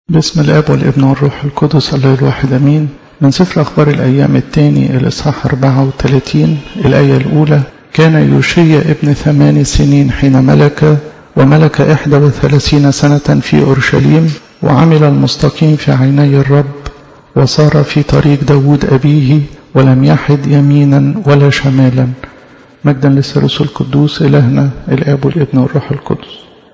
باسم الاب والابن والروح القدس الله الواحد امين من سفر اخبار الايام الثاني الاصحاح 34 الايه الاولى كان يوشيا ابن ثمان سنين حين ملك وملك إحدى وثلاثين سنة في أورشليم وعمل المستقيم في عيني الرب وصار في طريق داود أبيه ولم يحد يمينا ولا شمالا مجدا للثالوث القدوس إلهنا الآب والابن والروح القدس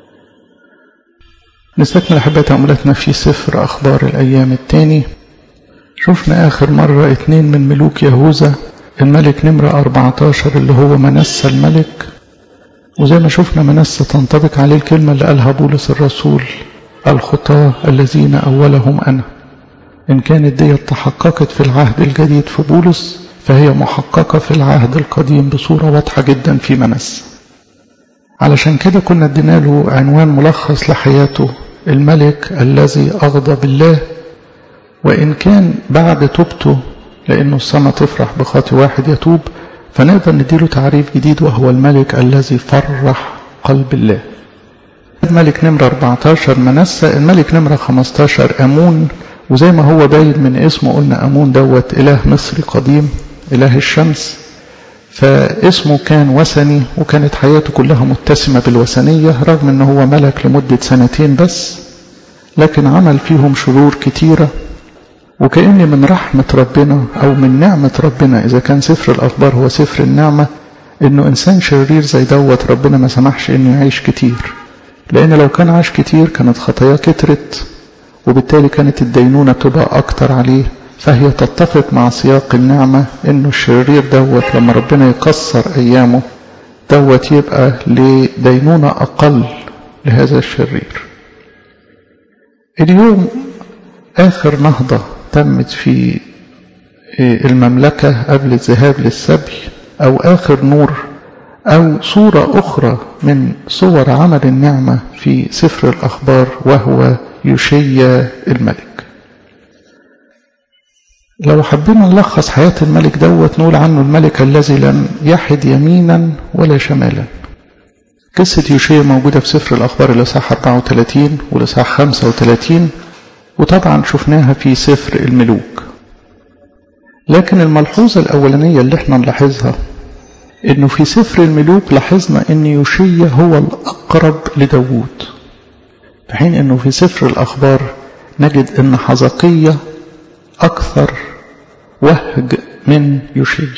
نستكمل أحبة تأملاتنا في سفر أخبار الأيام الثاني شفنا آخر مرة اتنين من ملوك يهوذا الملك نمرة 14 اللي هو منسى الملك وزي ما شفنا منسى تنطبق عليه الكلمة اللي قالها بولس الرسول الخطاة الذين أولهم أنا إن كانت دي تحققت في العهد الجديد في بولس فهي محققة في العهد القديم بصورة واضحة جدا في منسى علشان كده كنا ادينا له عنوان ملخص لحياته الملك الذي أغضب الله وإن كان بعد توبته لأنه السماء تفرح بخاطي واحد يتوب فنقدر نديله تعريف جديد وهو الملك الذي فرح قلب الله الملك نمرة 14 منسى الملك نمرة 15 أمون وزي ما هو باين من اسمه قلنا أمون دوت إله مصري قديم إله الشمس فاسمه كان وثني وكانت حياته كلها متسمة بالوثنية رغم أنه هو ملك لمدة سنتين بس لكن عمل فيهم شرور كتيرة وكأن من رحمة ربنا أو من نعمة ربنا إذا كان سفر الأخبار هو سفر النعمة إنه إنسان شرير زي دوت ربنا ما سمحش إنه يعيش كتير لأن لو كان عاش كتير كانت خطاياه كترت وبالتالي كانت الدينونة تبقى أكتر عليه فهي تتفق مع سياق النعمة إنه الشرير دوت لما ربنا يكسر أيامه دوت يبقى لدينونة أقل لهذا الشرير اليوم آخر نهضة تمت في المملكة قبل الذهاب للسبي أو آخر نور أو صورة أخرى من صور عمل النعمة في سفر الأخبار وهو يوشيا الملك لو حبينا نلخص حياة الملك دوت نقول عنه الملك الذي لم يحد يمينا ولا شمالا قصة يوشيا موجودة في سفر الأخبار الإصحاح 34 والإصحاح 35 وطبعا شفناها في سفر الملوك لكن الملحوظة الأولانية اللي احنا نلاحظها انه في سفر الملوك لاحظنا ان يوشيا هو الأقرب لداوود في حين انه في سفر الأخبار نجد ان حزقية أكثر وهج من يوشيا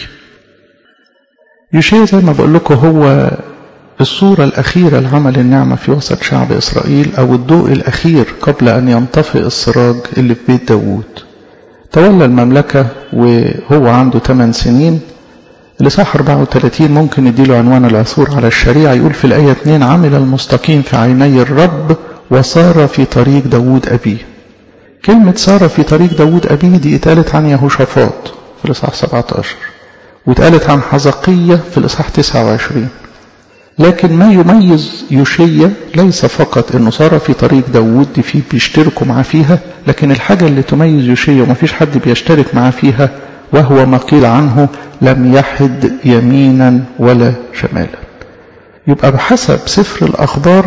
يوشيا زي ما بقول لكم هو الصورة الأخيرة لعمل النعمة في وسط شعب إسرائيل أو الضوء الأخير قبل أن ينطفئ السراج اللي في بيت داوود تولى المملكة وهو عنده 8 سنين لصح 34 ممكن نديله عنوان العثور على الشريعة يقول في الآية 2 عمل المستقيم في عيني الرب وصار في طريق داوود أبيه كلمة صار في طريق داوود أبيه دي اتقالت عن يهوشافاط في الإصحاح 17 واتقالت عن حزقية في الإصحاح 29 لكن ما يميز يوشيا ليس فقط انه صار في طريق داوود دي فيه بيشتركوا معاه فيها لكن الحاجة اللي تميز يوشيا وما فيش حد بيشترك معاه فيها وهو ما قيل عنه لم يحد يمينا ولا شمالا يبقى بحسب سفر الأخبار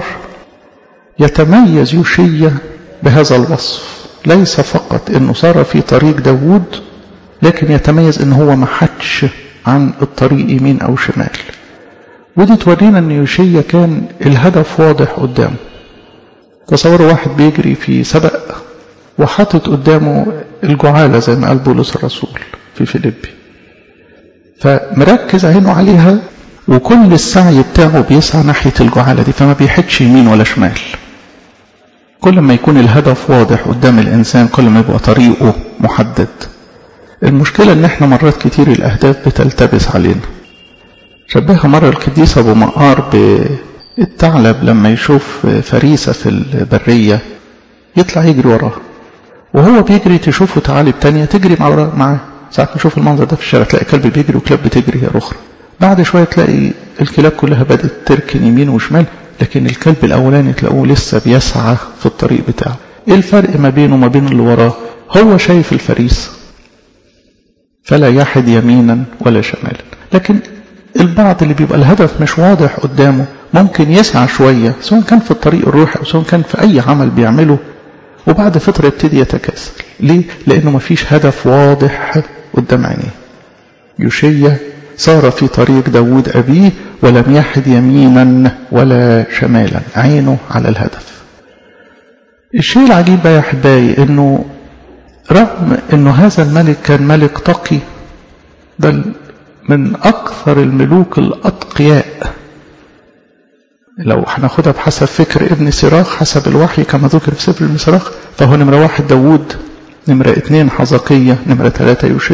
يتميز يوشيا بهذا الوصف ليس فقط انه صار في طريق داوود لكن يتميز انه هو ما حدش عن الطريق يمين او شمال ودي تورينا ان يوشيا كان الهدف واضح قدامه تصوروا واحد بيجري في سبق وحاطط قدامه الجعالة زي ما قال بولس الرسول في فيليبي فمركز عينه عليها وكل السعي بتاعه بيسعى ناحية الجعالة دي فما بيحدش يمين ولا شمال كل ما يكون الهدف واضح قدام الإنسان كل ما يبقى طريقه محدد المشكلة ان احنا مرات كتير الأهداف بتلتبس علينا شبهها مرة القديس أبو مقار بالثعلب لما يشوف فريسة في البرية يطلع يجري وراها وهو بيجري تشوفه تعالب تانية تجري مع معاه ساعات نشوف المنظر ده في الشارع تلاقي كلب بيجري وكلاب بتجري هي أخرى بعد شوية تلاقي الكلاب كلها بدأت تركن يمين وشمال لكن الكلب الأولاني تلاقوه لسه بيسعى في الطريق بتاعه ايه الفرق ما بينه وما بين اللي وراه هو شايف الفريسة فلا يحد يمينا ولا شمالا لكن البعض اللي بيبقى الهدف مش واضح قدامه ممكن يسعى شوية سواء كان في الطريق الروحي أو سواء كان في أي عمل بيعمله وبعد فترة يبتدي يتكاسل ليه؟ لأنه مفيش هدف واضح قدام عينيه يوشيا سار في طريق داود أبيه ولم يحد يمينا ولا شمالا عينه على الهدف الشيء العجيب يا أحبائي أنه رغم أنه هذا الملك كان ملك تقي بل من أكثر الملوك الأتقياء لو هناخدها بحسب فكر ابن سراخ حسب الوحي كما ذكر في سفر ابن سراخ فهو نمرة واحد داوود نمرة اثنين حزقية نمرة ثلاثة يوشي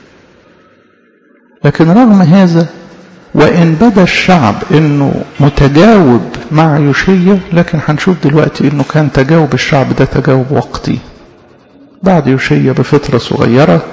لكن رغم هذا وإن بدا الشعب إنه متجاوب مع يوشية لكن هنشوف دلوقتي إنه كان تجاوب الشعب ده تجاوب وقتي بعد يوشية بفترة صغيرة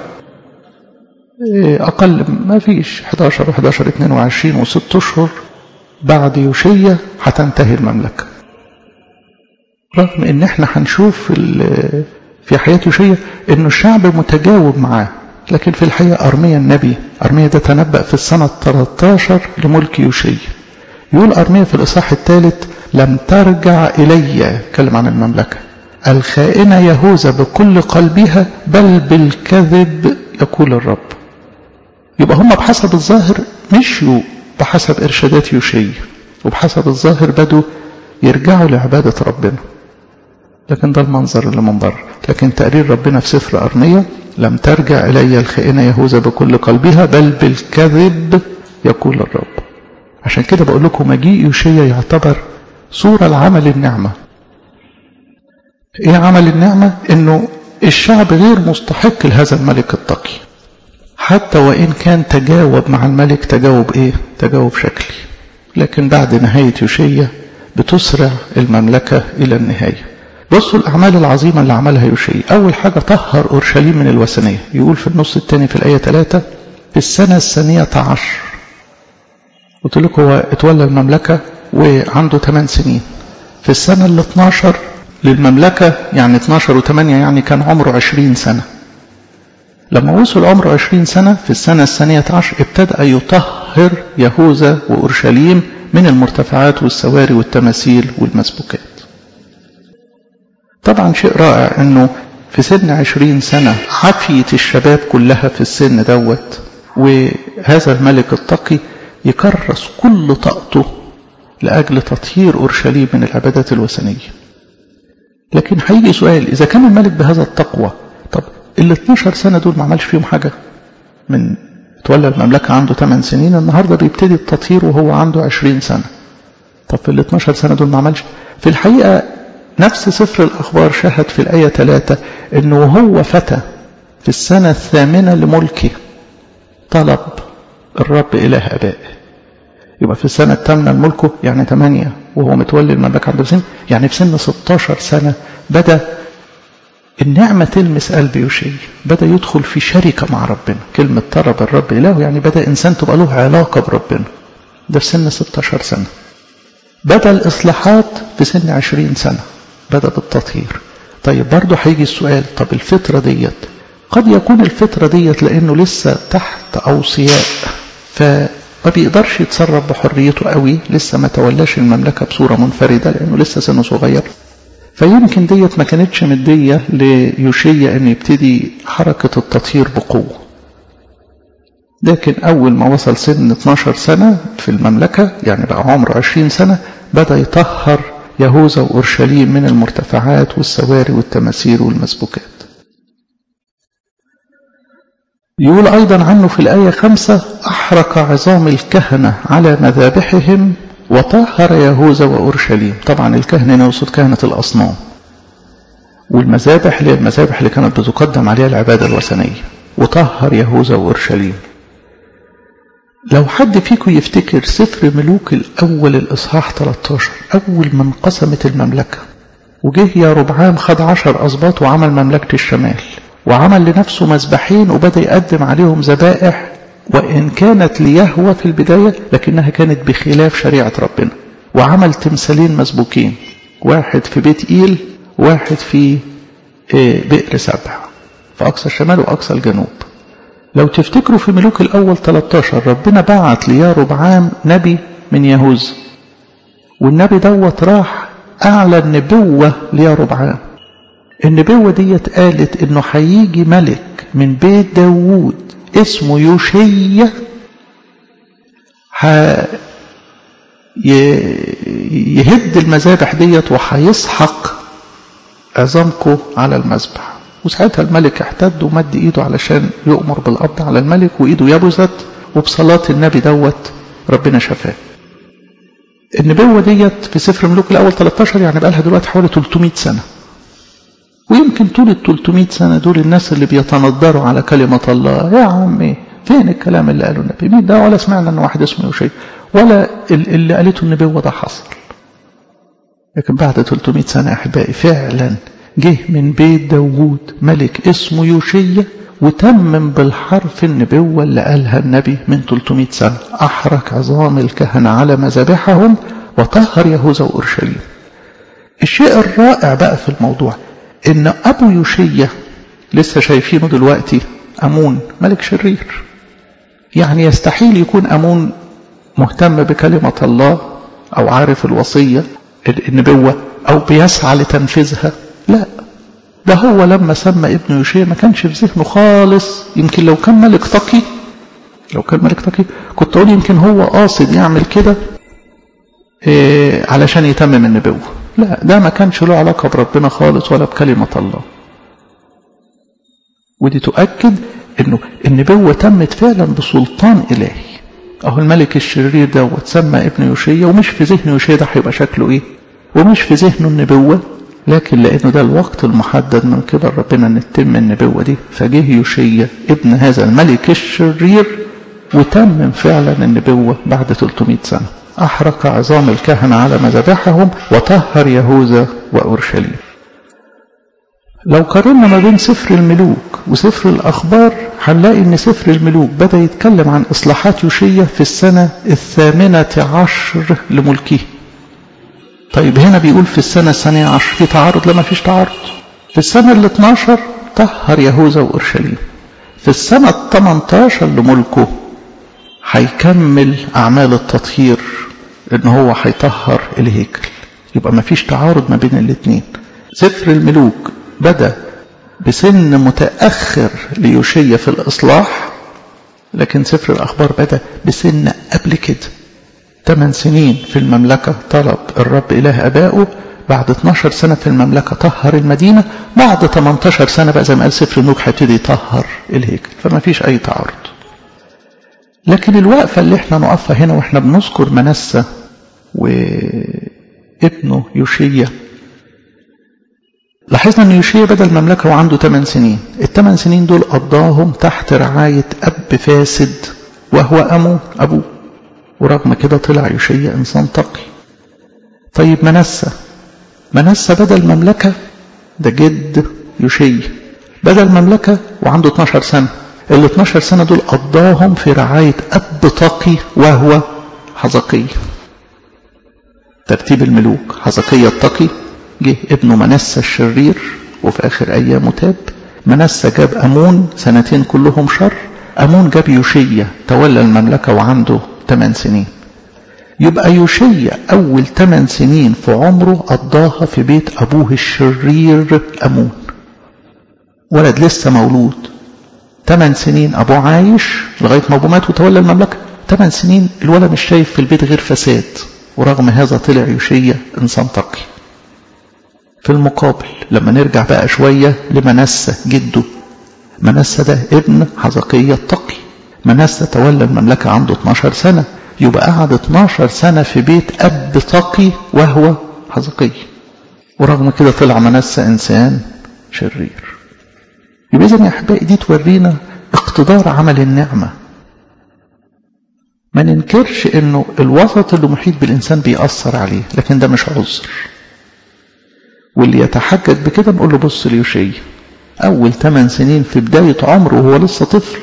أقل ما فيش 11 و 11 22 و6 أشهر بعد يوشية هتنتهي المملكة رغم ان احنا هنشوف في حياة يوشية انه الشعب متجاوب معاه لكن في الحقيقة أرميا النبي أرميا ده تنبأ في السنة 13 لملك يوشية يقول أرميا في الإصحاح الثالث لم ترجع إلي كلم عن المملكة الخائنة يهوذا بكل قلبها بل بالكذب يقول الرب يبقى هم بحسب الظاهر مشيوا بحسب إرشادات يوشية وبحسب الظاهر بدوا يرجعوا لعبادة ربنا لكن ده المنظر اللي من بره لكن تقرير ربنا في سفر أرمية لم ترجع إلي الخائنة يهوذا بكل قلبها بل بالكذب يقول الرب عشان كده بقول لكم مجيء يوشيا يعتبر صورة لعمل النعمة ايه عمل النعمة انه الشعب غير مستحق لهذا الملك التقي حتى وإن كان تجاوب مع الملك تجاوب إيه؟ تجاوب شكلي لكن بعد نهاية يوشية بتسرع المملكة إلى النهاية بصوا الأعمال العظيمة اللي عملها يوشية أول حاجة طهر أورشليم من الوثنية يقول في النص الثاني في الآية 3 في السنة الثانية عشر قلت لكم هو اتولى المملكة وعنده 8 سنين في السنة ال 12 للمملكة يعني 12 و8 يعني كان عمره 20 سنة لما وصل عمره عشرين سنة في السنة الثانية عشر ابتدأ يطهر يهوذا وأورشليم من المرتفعات والسواري والتماثيل والمسبوكات طبعا شيء رائع انه في سن عشرين سنة عافية الشباب كلها في السن دوت وهذا الملك التقي يكرس كل طاقته لأجل تطهير أورشليم من العبادات الوثنية لكن هيجي سؤال إذا كان الملك بهذا التقوى طب ال 12 سنة دول ما عملش فيهم حاجة من تولى المملكة عنده 8 سنين النهاردة بيبتدي التطهير وهو عنده 20 سنة طب في ال 12 سنة دول ما عملش في الحقيقة نفس سفر الأخبار شهد في الآية 3 أنه هو فتى في السنة الثامنة لملكه طلب الرب إله أبائه يبقى في السنة الثامنة لملكه يعني 8 وهو متولي المملكة عنده سن يعني في سن 16 سنة بدأ النعمة تلمس قلب يوشي بدأ يدخل في شركة مع ربنا كلمة طلب الرب إله يعني بدأ إنسان تبقى له علاقة بربنا ده في سن 16 سنة بدأ الإصلاحات في سن 20 سنة بدأ بالتطهير طيب برضه هيجي السؤال طب الفترة ديت قد يكون الفترة ديت لأنه لسه تحت أوصياء فما بيقدرش يتصرف بحريته قوي لسه ما تولاش المملكة بصورة منفردة لأنه لسه سنه صغير فيمكن ديت ما كانتش مدية ليوشيا أن يبتدي حركة التطهير بقوة لكن أول ما وصل سن 12 سنة في المملكة يعني بقى عمره 20 سنة بدأ يطهر يهوذا وأورشليم من المرتفعات والسواري والتماثيل والمسبوكات يقول أيضا عنه في الآية خمسة أحرق عظام الكهنة على مذابحهم وطهر يهوذا وأورشليم طبعا الكهنة يقصد كهنة الأصنام والمذابح اللي المذابح اللي كانت بتقدم عليها العبادة الوثنية وطهر يهوذا وأورشليم لو حد فيكم يفتكر سفر ملوك الأول الإصحاح 13 أول ما انقسمت المملكة وجه يا ربعام خد عشر أسباط وعمل مملكة الشمال وعمل لنفسه مذبحين وبدأ يقدم عليهم ذبائح وإن كانت ليهوى في البداية لكنها كانت بخلاف شريعة ربنا وعمل تمثالين مسبوكين واحد في بيت إيل واحد في بئر سبع في أقصى الشمال وأقصى الجنوب لو تفتكروا في ملوك الأول 13 ربنا بعت ليا ربعام نبي من يهوذا والنبي دوت راح أعلن نبوة ليا ربعام النبوة ديت قالت انه هيجي ملك من بيت داوود اسمه يوشية يهد المذابح ديت وهيسحق عظامكم على المذبح وساعتها الملك احتد ومد ايده علشان يؤمر بالقبض على الملك وايده يبست وبصلاة النبي دوت ربنا شفاه النبوة ديت في سفر ملوك الأول 13 يعني بقى لها دلوقتي حوالي 300 سنة ويمكن طول ال 300 سنة دول الناس اللي بيتندروا على كلمة الله يا عمي فين الكلام اللي قاله النبي مين ده ولا سمعنا ان واحد اسمه يوشي ولا اللي قالته النبوة ده حصل لكن بعد 300 سنة يا أحبائي فعلا جه من بيت داوود ملك اسمه يوشية وتمم بالحرف النبوة اللي قالها النبي من 300 سنة أحرك عظام الكهنة على مذابحهم وطهر يهوذا وأورشليم الشيء الرائع بقى في الموضوع إن أبو يوشية لسه شايفينه دلوقتي أمون ملك شرير يعني يستحيل يكون أمون مهتم بكلمة الله أو عارف الوصية النبوة أو بيسعى لتنفيذها لا ده هو لما سمى ابن يوشيا ما كانش في ذهنه خالص يمكن لو كان ملك تقي لو كان ملك تقي كنت أقول يمكن هو قاصد يعمل كده إيه علشان يتمم النبوة لا ده ما كانش له علاقة بربنا خالص ولا بكلمة الله ودي تؤكد انه النبوة تمت فعلا بسلطان الهي اهو الملك الشرير دوت سمى ابن يوشيا ومش في ذهن يوشيا ده هيبقى شكله ايه ومش في ذهنه النبوة لكن لانه ده الوقت المحدد من قبل ربنا ان تتم النبوة دي فجه يوشيا ابن هذا الملك الشرير وتمم فعلا النبوة بعد 300 سنة أحرق عظام الكهنة على مذابحهم وطهر يهوذا وأورشليم لو قارنا ما بين سفر الملوك وسفر الأخبار هنلاقي أن سفر الملوك بدأ يتكلم عن إصلاحات يوشية في السنة الثامنة عشر لملكه طيب هنا بيقول في السنة الثانية عشر في تعارض لا ما فيش تعارض في السنة ال 12 طهر يهوذا وأورشليم في السنة ال 18 لملكه هيكمل أعمال التطهير إن هو هيطهر الهيكل يبقى ما فيش تعارض ما بين الاثنين سفر الملوك بدأ بسن متأخر ليوشيا في الإصلاح لكن سفر الأخبار بدأ بسن قبل كده ثمان سنين في المملكة طلب الرب إله أبائه بعد 12 سنة في المملكة طهر المدينة بعد 18 سنة بقى زي ما قال سفر الملوك هيبتدي يطهر الهيكل فما فيش أي تعارض لكن الوقفة اللي احنا نقفها هنا واحنا بنذكر منسى وابنه يوشيا لاحظنا ان يوشيا بدأ المملكة وعنده 8 سنين الثمان سنين دول قضاهم تحت رعاية أب فاسد وهو أمه أبوه ورغم كده طلع يوشيا إنسان تقي طيب منسى منسى بدأ المملكة ده جد يوشيا بدأ المملكة وعنده 12 سنة ال 12 سنة دول قضاهم في رعاية أب تقي وهو حزقي ترتيب الملوك حزقية التقي جه ابنه منسى الشرير وفي آخر أيامه تاب منسى جاب أمون سنتين كلهم شر أمون جاب يوشية تولى المملكة وعنده 8 سنين يبقى يوشية أول 8 سنين في عمره قضاها في بيت أبوه الشرير أمون ولد لسه مولود 8 سنين أبوه عايش لغاية ما أبوه مات وتولى المملكة 8 سنين الولد مش شايف في البيت غير فساد ورغم هذا طلع يوشية إنسان تقي في المقابل لما نرجع بقى شوية لمنسى جده منسى ده ابن حزقية التقي منسى تولى المملكة عنده 12 سنة يبقى قعد 12 سنة في بيت أب تقي وهو حزقي ورغم كده طلع منسى إنسان شرير يبقى إذن يا أحبائي دي تورينا اقتدار عمل النعمة ما ننكرش انه الوسط اللي محيط بالإنسان بيأثر عليه لكن ده مش عذر واللي يتحجج بكده نقول له بص ليوشي أول 8 سنين في بداية عمره وهو لسه طفل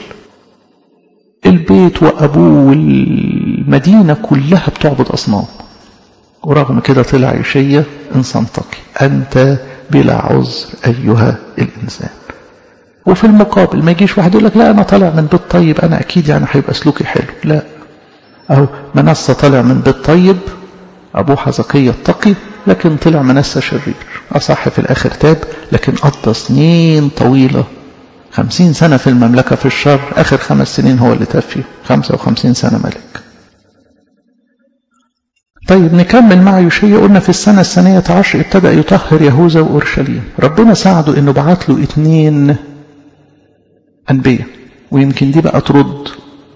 البيت وأبوه والمدينة كلها بتعبد أصنام ورغم كده طلع يوشية إنسان تقي أنت بلا عذر أيها الإنسان وفي المقابل ما يجيش واحد يقول لك لا أنا طالع من بيت طيب أنا أكيد يعني هيبقى سلوكي حلو لا أهو منصة طالع من بيت طيب أبوه حزقية التقي لكن طلع منسى شرير أصح في الآخر تاب لكن قضى سنين طويلة خمسين سنة في المملكة في الشر آخر خمس سنين هو اللي تاب فيه خمسة وخمسين سنة ملك طيب نكمل مع يوشيا قلنا في السنة الثانية عشر ابتدأ يطهر يهوذا وأورشليم ربنا ساعده انه بعت له اتنين أنبياء ويمكن دي بقى ترد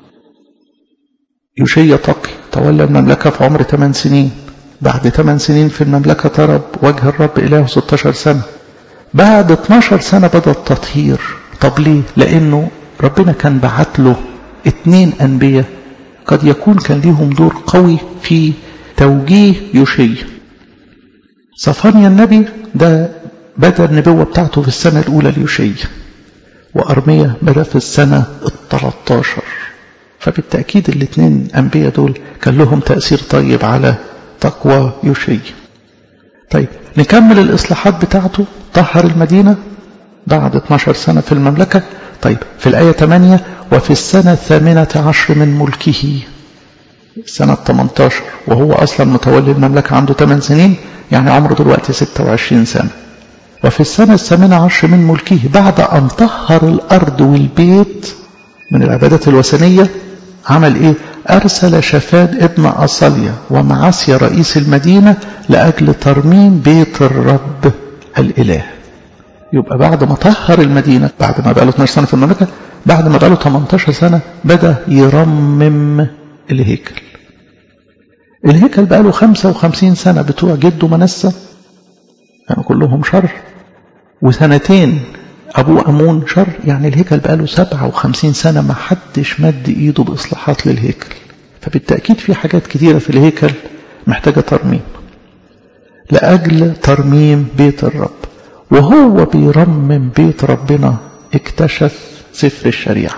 يوشيا تقي تولى المملكة في عمر 8 سنين بعد 8 سنين في المملكة طرب وجه الرب إله 16 سنة بعد 12 سنة بدأ التطهير طب ليه لأنه ربنا كان بعت له اتنين أنبياء قد يكون كان ليهم دور قوي في توجيه يوشيا صفانيا النبي ده بدأ النبوة بتاعته في السنة الأولى ليوشيا وأرميا بدأ في السنة التلتاشر فبالتأكيد الاثنين أنبياء دول كان لهم تأثير طيب على تقوى يوشيا طيب نكمل الإصلاحات بتاعته طهر المدينة بعد 12 سنة في المملكة طيب في الآية 8 وفي السنة الثامنة عشر من ملكه سنة 18 وهو أصلا متولي المملكة عنده 8 سنين يعني عمره دلوقتي 26 سنة وفي السنة الثامنة عشر من ملكه بعد أن طهر الأرض والبيت من العبادات الوثنية عمل إيه أرسل شفاد ابن أصليا ومعسيا رئيس المدينة لأجل ترميم بيت الرب الإله يبقى بعد ما طهر المدينة بعد ما بقى له 12 سنة في المملكة بعد ما بقى له 18 سنة بدأ يرمم الهيكل الهيكل بقى له 55 سنة بتوع جده منسى كانوا كلهم شر وسنتين أبوه أمون شر يعني الهيكل بقى له 57 سنة ما حدش مد إيده بإصلاحات للهيكل فبالتأكيد في حاجات كتيرة في الهيكل محتاجة ترميم لأجل ترميم بيت الرب وهو بيرمم بيت ربنا اكتشف سفر الشريعة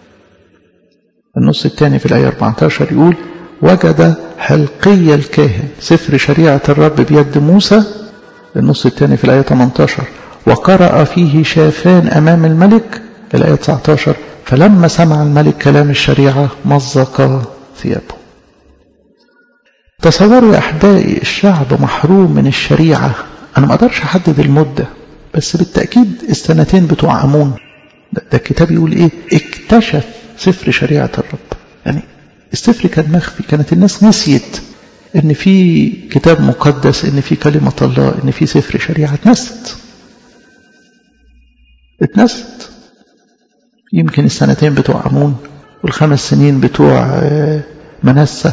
النص الثاني في الآية 14 يقول وجد حلقي الكاهن سفر شريعة الرب بيد موسى النص الثاني في الآية 18 وقرأ فيه شافان أمام الملك الآية 19 فلما سمع الملك كلام الشريعة مزق ثيابه تصوروا يا أحبائي الشعب محروم من الشريعة أنا ما أقدرش أحدد المدة بس بالتأكيد السنتين بتوع أمون ده, ده الكتاب يقول إيه اكتشف سفر شريعة الرب يعني السفر كان مخفي كانت الناس نسيت ان في كتاب مقدس ان في كلمة الله ان في سفر شريعة اتنست اتنست يمكن السنتين بتوع أمون والخمس سنين بتوع منسة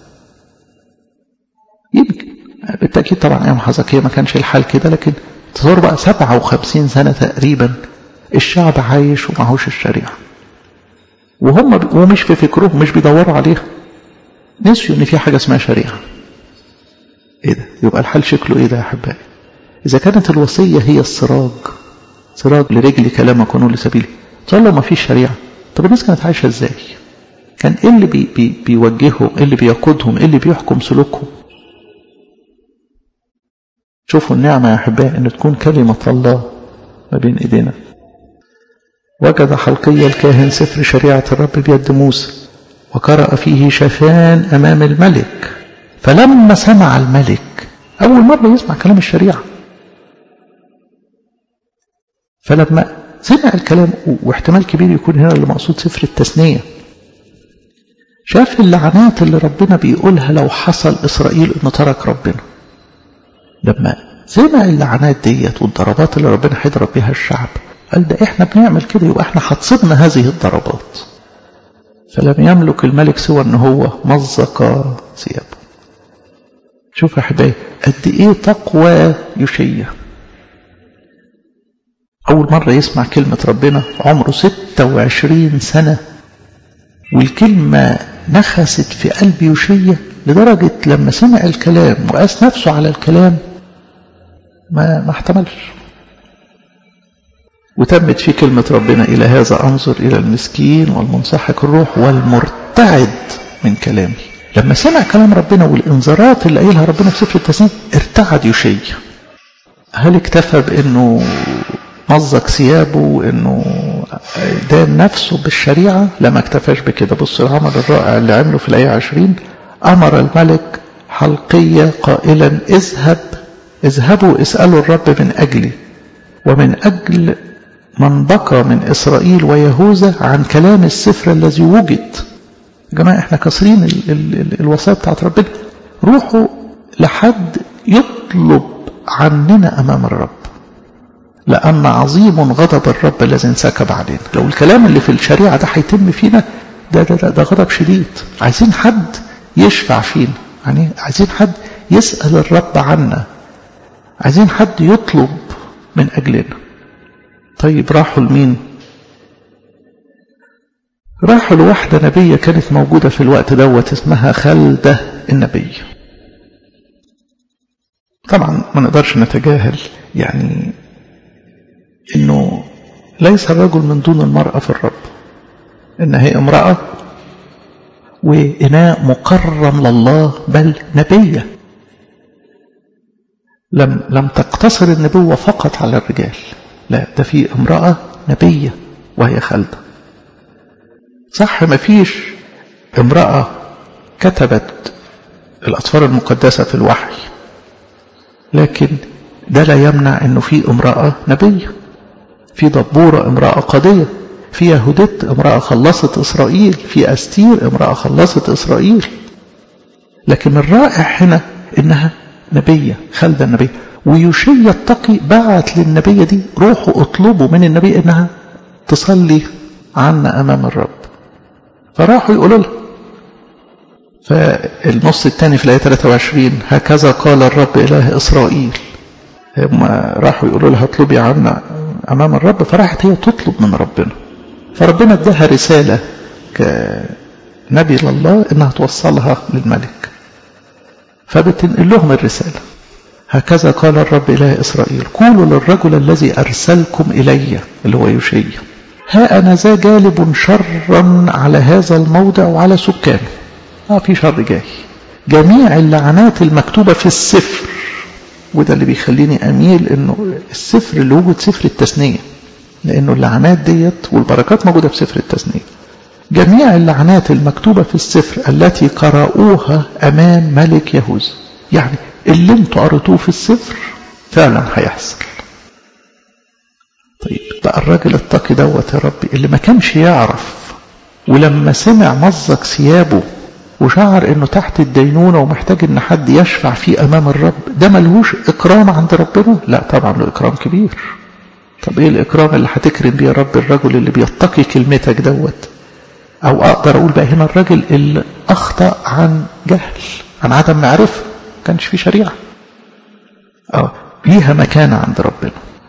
يمكن بالتأكيد طبعا أيام حزقية ما كانش الحال كده لكن تصور بقى 57 سنة تقريبا الشعب عايش ومعهوش الشريعة وهم ومش في فكرهم مش بيدوروا عليها نسيوا ان في حاجة اسمها شريعة ايه ده يبقى الحال شكله ايه ده يا احبائي اذا كانت الوصية هي السراج سراج لرجل كلامك ونور لسبيلي طب لو ما فيش شريعة طب الناس كانت عايشة ازاي كان ايه اللي بي بي بيوجههم ايه اللي بيقودهم ايه اللي بيحكم سلوكهم شوفوا النعمة يا أحبائي أن تكون كلمة الله ما بين إيدينا وجد حلقي الكاهن سفر شريعة الرب بيد موسى وقرأ فيه شفان أمام الملك فلما سمع الملك أول مرة يسمع كلام الشريعة فلما سمع الكلام واحتمال كبير يكون هنا اللي مقصود سفر التثنية شاف اللعنات اللي ربنا بيقولها لو حصل إسرائيل إنه ترك ربنا لما سمع اللعنات ديت والضربات اللي ربنا هيضرب بيها الشعب قال ده احنا بنعمل كده يبقى احنا هتصيبنا هذه الضربات فلم يملك الملك سوى ان هو مزق ثيابه شوف يا حبايبي قد ايه تقوى يشيع اول مره يسمع كلمه ربنا عمره 26 سنه والكلمه نخست في قلب يشيع لدرجه لما سمع الكلام وقاس نفسه على الكلام ما ما احتملش وتمت في كلمة ربنا إلى هذا أنظر إلى المسكين والمنسحق الروح والمرتعد من كلامي لما سمع كلام ربنا والإنذارات اللي قايلها ربنا في سفر التسنيم ارتعد يشي هل اكتفى بأنه مزق ثيابه وأنه دان نفسه بالشريعة لما اكتفاش بكده بص العمل الرائع اللي عمله في الآية عشرين أمر الملك حلقية قائلا اذهب اذهبوا اسألوا الرب من أجلي ومن أجل من بقى من إسرائيل ويهوذا عن كلام السفر الذي وجد يا جماعة احنا كسرين ال ال ال الوصايا بتاعت ربنا روحوا لحد يطلب عننا أمام الرب لأن عظيم غضب الرب الذي انسكب علينا لو الكلام اللي في الشريعة ده هيتم فينا ده, ده, ده, ده غضب شديد عايزين حد يشفع فينا يعني عايزين حد يسأل الرب عنا عايزين حد يطلب من أجلنا طيب راحوا لمين راحوا لواحدة نبية كانت موجودة في الوقت دوت اسمها خلدة النبي طبعا ما نقدرش نتجاهل يعني انه ليس الرجل من دون المرأة في الرب ان هي امرأة وإناء مكرم لله بل نبية لم لم تقتصر النبوة فقط على الرجال لا ده في امرأة نبية وهي خالدة صح ما فيش امرأة كتبت الأطفال المقدسة في الوحي لكن ده لا يمنع انه في امرأة نبية في دبورة امرأة قضية في يهودت امرأة خلصت إسرائيل في أستير امرأة خلصت إسرائيل لكن الرائع هنا إنها نبية خالدة النبي ويشي التقي بعت للنبية دي روحوا اطلبوا من النبي إنها تصلي عنا أمام الرب فراحوا يقولوا لها فالنص الثاني في الآية 23 هكذا قال الرب إله إسرائيل هم راحوا يقولوا لها اطلبي عنا أمام الرب فراحت هي تطلب من ربنا فربنا اداها رسالة كنبي لله انها توصلها للملك فبتنقل لهم الرسالة هكذا قال الرب إله إسرائيل قولوا للرجل الذي أرسلكم إلي اللي هو يوشي ها أنا ذا جالب شرا على هذا الموضع وعلى سكانه آه في شر جاي جميع اللعنات المكتوبة في السفر وده اللي بيخليني أميل إنه السفر اللي وجد سفر التثنية لأنه اللعنات ديت والبركات موجودة في سفر التثنية جميع اللعنات المكتوبة في السفر التي قرأوها أمام ملك يهوذا يعني اللي انتوا قرأتوه في السفر فعلا هيحصل طيب بقى الراجل التقي دوت يا ربي اللي ما كانش يعرف ولما سمع مزق ثيابه وشعر انه تحت الدينونة ومحتاج ان حد يشفع فيه امام الرب ده ملهوش اكرام عند ربنا لا طبعا له اكرام كبير طب ايه الاكرام اللي هتكرم بيه يا رب الرجل اللي بيتقي كلمتك دوت او اقدر اقول بقى هنا الراجل اللي اخطا عن جهل عن عدم معرفه ما كانش في شريعه اه ليها مكانه عند ربنا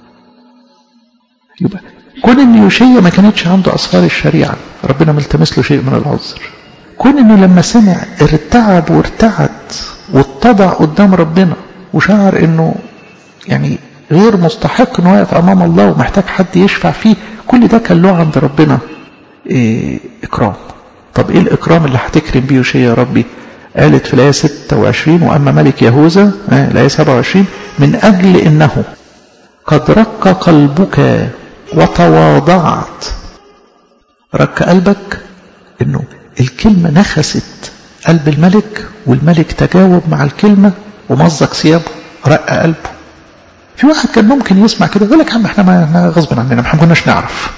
يبقى كون ان يوشيا ما كانتش عنده اسرار الشريعه ربنا ملتمس له شيء من العذر كون انه لما سمع ارتعب وارتعد واتضع قدام ربنا وشعر انه يعني غير مستحق انه واقف امام الله ومحتاج حد يشفع فيه كل ده كان له عند ربنا إيه اكرام طب ايه الاكرام اللي هتكرم بيه شيء يا ربي قالت في الايه 26 واما ملك يهوذا آه الايه 27 من اجل انه قد رق قلبك وتواضعت رك قلبك انه الكلمه نخست قلب الملك والملك تجاوب مع الكلمه ومزق ثيابه رق قلبه في واحد كان ممكن يسمع كده يقول لك يا عم احنا ما غصب عننا ما كناش نعرف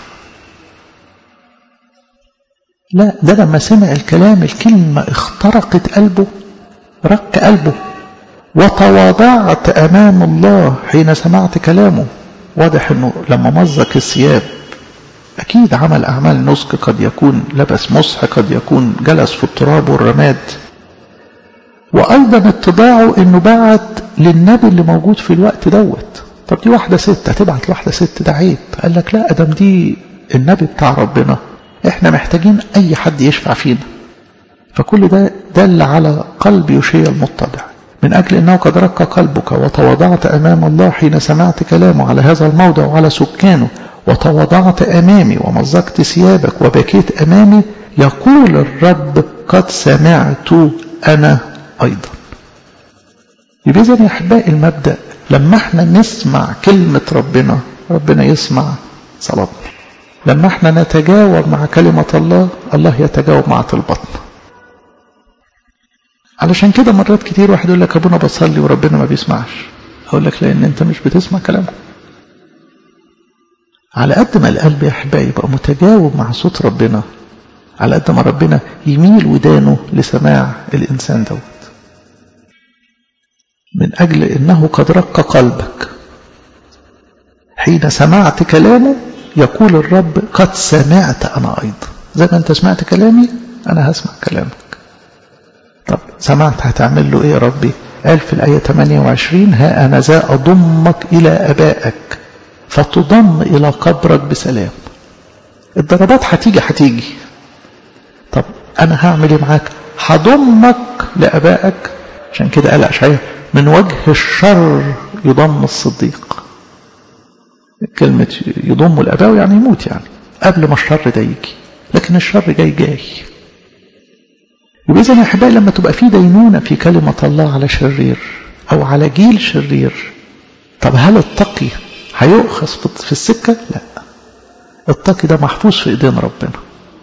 لا ده لما سمع الكلام الكلمة اخترقت قلبه رق قلبه وتواضعت أمام الله حين سمعت كلامه واضح انه لما مزق الثياب أكيد عمل أعمال نسك قد يكون لبس مسح قد يكون جلس في التراب والرماد وأيضا اتباعه انه بعت للنبي اللي موجود في الوقت دوت طب دي واحدة ست هتبعت لواحدة ست ده عيب قال لك لا ادم دي النبي بتاع ربنا احنا محتاجين اي حد يشفع فينا فكل ده دل على قلب يشيع المتضع من أجل أنه قد رق قلبك وتواضعت أمام الله حين سمعت كلامه على هذا الموضع وعلى سكانه وتواضعت أمامي ومزقت ثيابك وبكيت أمامي يقول الرب قد سمعت أنا أيضا يبقى إذن يا أحبائي المبدأ لما احنا نسمع كلمة ربنا ربنا يسمع صلاتنا لما احنا نتجاوب مع كلمة الله الله يتجاوب مع طلباتنا علشان كده مرات كتير واحد يقول لك ابونا بصلي وربنا ما بيسمعش أقول لك لأن أنت مش بتسمع كلامه على قد ما القلب يا أحبائي يبقى متجاوب مع صوت ربنا على قد ما ربنا يميل ودانه لسماع الإنسان دوت من أجل إنه قد رق قلبك حين سمعت كلامه يقول الرب قد سمعت أنا أيضا زي ما أنت سمعت كلامي أنا هسمع كلامك طب سمعت هتعمل له إيه يا ربي قال في الآية 28 ها أنا ذا أضمك إلى أبائك فتضم إلى قبرك بسلام الضربات هتيجي هتيجي طب أنا هعمل إيه معاك هضمك لأبائك عشان كده قال أشعياء من وجه الشر يضم الصديق كلمة يضم الأباء يعني يموت يعني قبل ما الشر ده يجي لكن الشر جاي جاي وإذا يا أحبائي لما تبقى في دينونة في كلمة الله على شرير أو على جيل شرير طب هل التقي هيؤخذ في السكة؟ لا التقي ده محفوظ في إيدين ربنا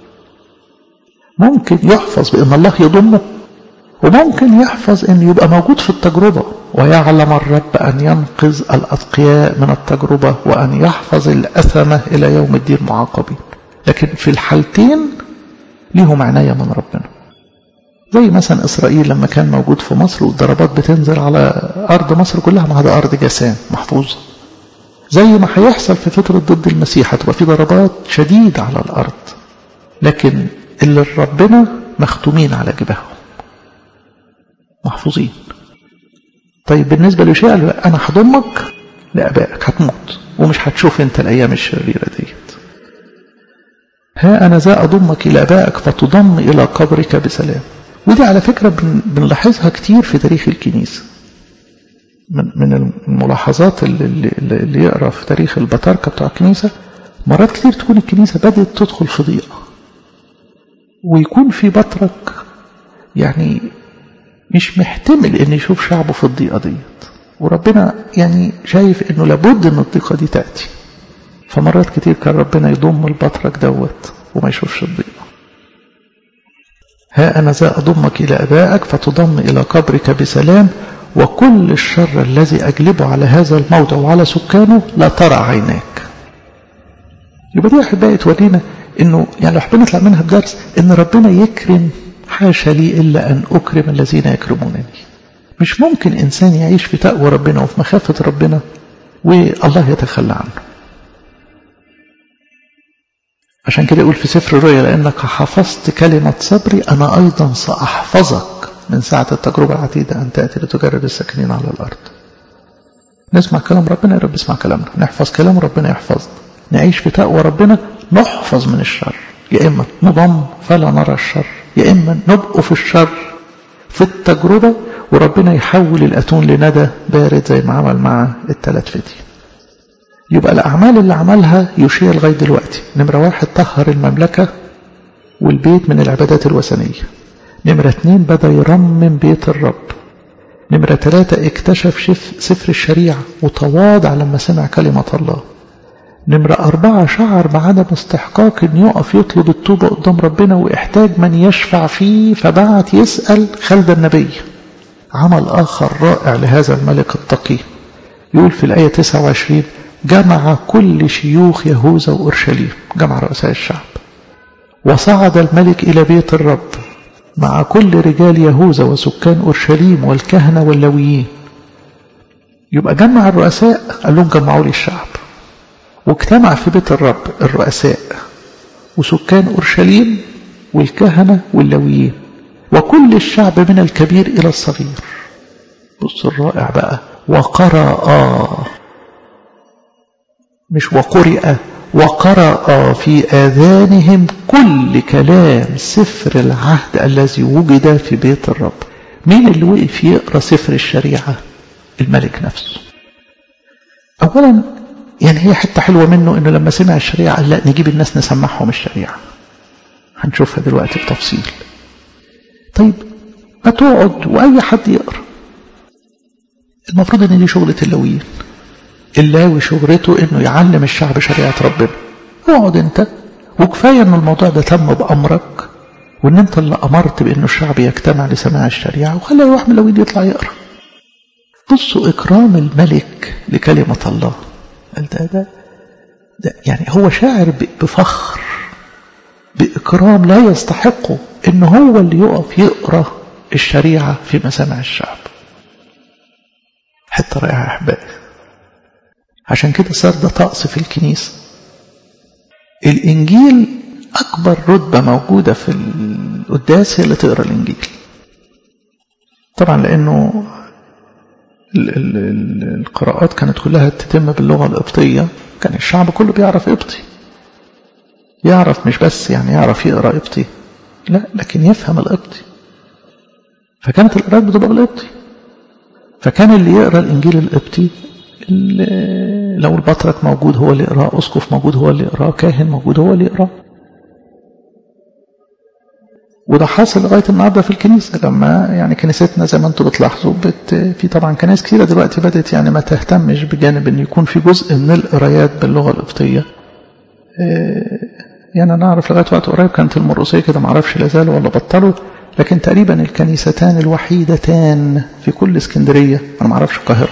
ممكن يحفظ بأن الله يضمه وممكن يحفظ أن يبقى موجود في التجربة ويعلم الرب أن ينقذ الأتقياء من التجربة وأن يحفظ الأثمة إلى يوم الدين معاقبين لكن في الحالتين ليهم عناية من ربنا زي مثلا إسرائيل لما كان موجود في مصر والضربات بتنزل على أرض مصر كلها ما هذا أرض جسام محفوظة زي ما هيحصل في فترة ضد المسيح هتبقى في ضربات شديدة على الأرض لكن اللي ربنا مختومين على جبههم محفوظين طيب بالنسبة لشيء أنا هضمك لأبائك هتموت ومش هتشوف انت الأيام الشريرة ديت ها أنا ذا أضمك إلى أبائك فتضم إلى قبرك بسلام ودي على فكرة بنلاحظها كتير في تاريخ الكنيسة من من الملاحظات اللي, اللي, اللي يقرا في تاريخ البطاركة بتاع الكنيسة مرات كتير تكون الكنيسة بدأت تدخل في ضيقة ويكون في بطرك يعني مش محتمل ان يشوف شعبه في الضيقة ديت وربنا يعني شايف انه لابد ان الضيقة دي تأتي فمرات كتير كان ربنا يضم البطرك دوت وما يشوفش الضيقة ها أنا ذا أضمك إلى أبائك فتضم إلى قبرك بسلام وكل الشر الذي أجلبه على هذا الموضع وعلى سكانه لا ترى عيناك يبقى دي أحبائي تورينا إنه يعني لو حبينا نطلع منها بدرس إن ربنا يكرم حاشا لي إلا أن أكرم الذين يكرمونني مش ممكن إنسان يعيش في تقوى ربنا وفي مخافة ربنا والله يتخلى عنه عشان كده يقول في سفر الرؤيا لأنك حفظت كلمة صبري أنا أيضا سأحفظك من ساعة التجربة العتيدة أن تأتي لتجرب الساكنين على الأرض نسمع كلام ربنا يا رب اسمع كلامنا نحفظ كلام ربنا يحفظنا نعيش في تقوى ربنا نحفظ من الشر يا إما نضم فلا نرى الشر يا إما نبقوا في الشر في التجربة وربنا يحول الأتون لندى بارد زي ما عمل مع الثلاث فتي يبقى الأعمال اللي عملها يشير لغاية دلوقتي نمرة واحد طهر المملكة والبيت من العبادات الوثنية نمرة اتنين بدأ يرمم بيت الرب نمرة ثلاثة اكتشف شف سفر الشريعة وتواضع لما سمع كلمة الله نمرة أربعة شعر بعدم استحقاق أن يقف يطلب التوبة قدام ربنا واحتاج من يشفع فيه فبعت يسأل خالد النبي عمل آخر رائع لهذا الملك التقي يقول في الآية 29 جمع كل شيوخ يهوذا وأورشليم جمع رؤساء الشعب وصعد الملك إلى بيت الرب مع كل رجال يهوذا وسكان أورشليم والكهنة واللويين يبقى جمع الرؤساء قال لهم جمعوا لي الشعب واجتمع في بيت الرب الرؤساء وسكان أورشليم والكهنة واللويين وكل الشعب من الكبير إلى الصغير بص الرائع بقى وقرأ مش وقرئ وقرأ في آذانهم كل كلام سفر العهد الذي وجد في بيت الرب مين اللي وقف يقرأ سفر الشريعة الملك نفسه أولا يعني هي حتة حلوة منه انه لما سمع الشريعة قال لا نجيب الناس نسمعهم الشريعة هنشوفها دلوقتي بتفصيل طيب ما تقعد واي حد يقرأ المفروض ان دي شغلة اللويين اللاوي شغلته انه يعلم الشعب شريعة ربنا اقعد انت وكفاية ان الموضوع ده تم بأمرك وان انت اللي امرت بانه الشعب يجتمع لسماع الشريعة وخلي واحد من اللويين يطلع يقرأ بصوا إكرام الملك لكلمة الله ده, ده, ده يعني هو شاعر بفخر بإكرام لا يستحقه إن هو اللي يقف يقرأ الشريعة في مسامع الشعب حتى رائعة أحبائي عشان كده صار ده طقس في الكنيسة الإنجيل أكبر رتبة موجودة في القداس هي اللي تقرأ الإنجيل طبعا لأنه ال ال ال القراءات كانت كلها تتم باللغة القبطية كان الشعب كله بيعرف قبطي يعرف مش بس يعني يعرف يقرأ قبطي لا لكن يفهم القبطي فكانت القراءات بتبقى بالقبطي فكان اللي يقرأ الإنجيل القبطي لو البطرك موجود هو اللي يقرأ أسقف موجود هو اللي يقرأ كاهن موجود هو اللي يقرأ وده حاصل لغاية النهاردة في الكنيسة لما يعني كنيستنا زي ما انتم بتلاحظوا بت في طبعا كنائس كثيرة دلوقتي بدأت يعني ما تهتمش بجانب ان يكون في جزء من القرايات باللغة القبطية يعني انا اعرف لغاية وقت قريب كانت المرقسية كده ما اعرفش لا زالوا ولا بطلوا لكن تقريبا الكنيستان الوحيدتان في كل اسكندرية انا ما اعرفش القاهرة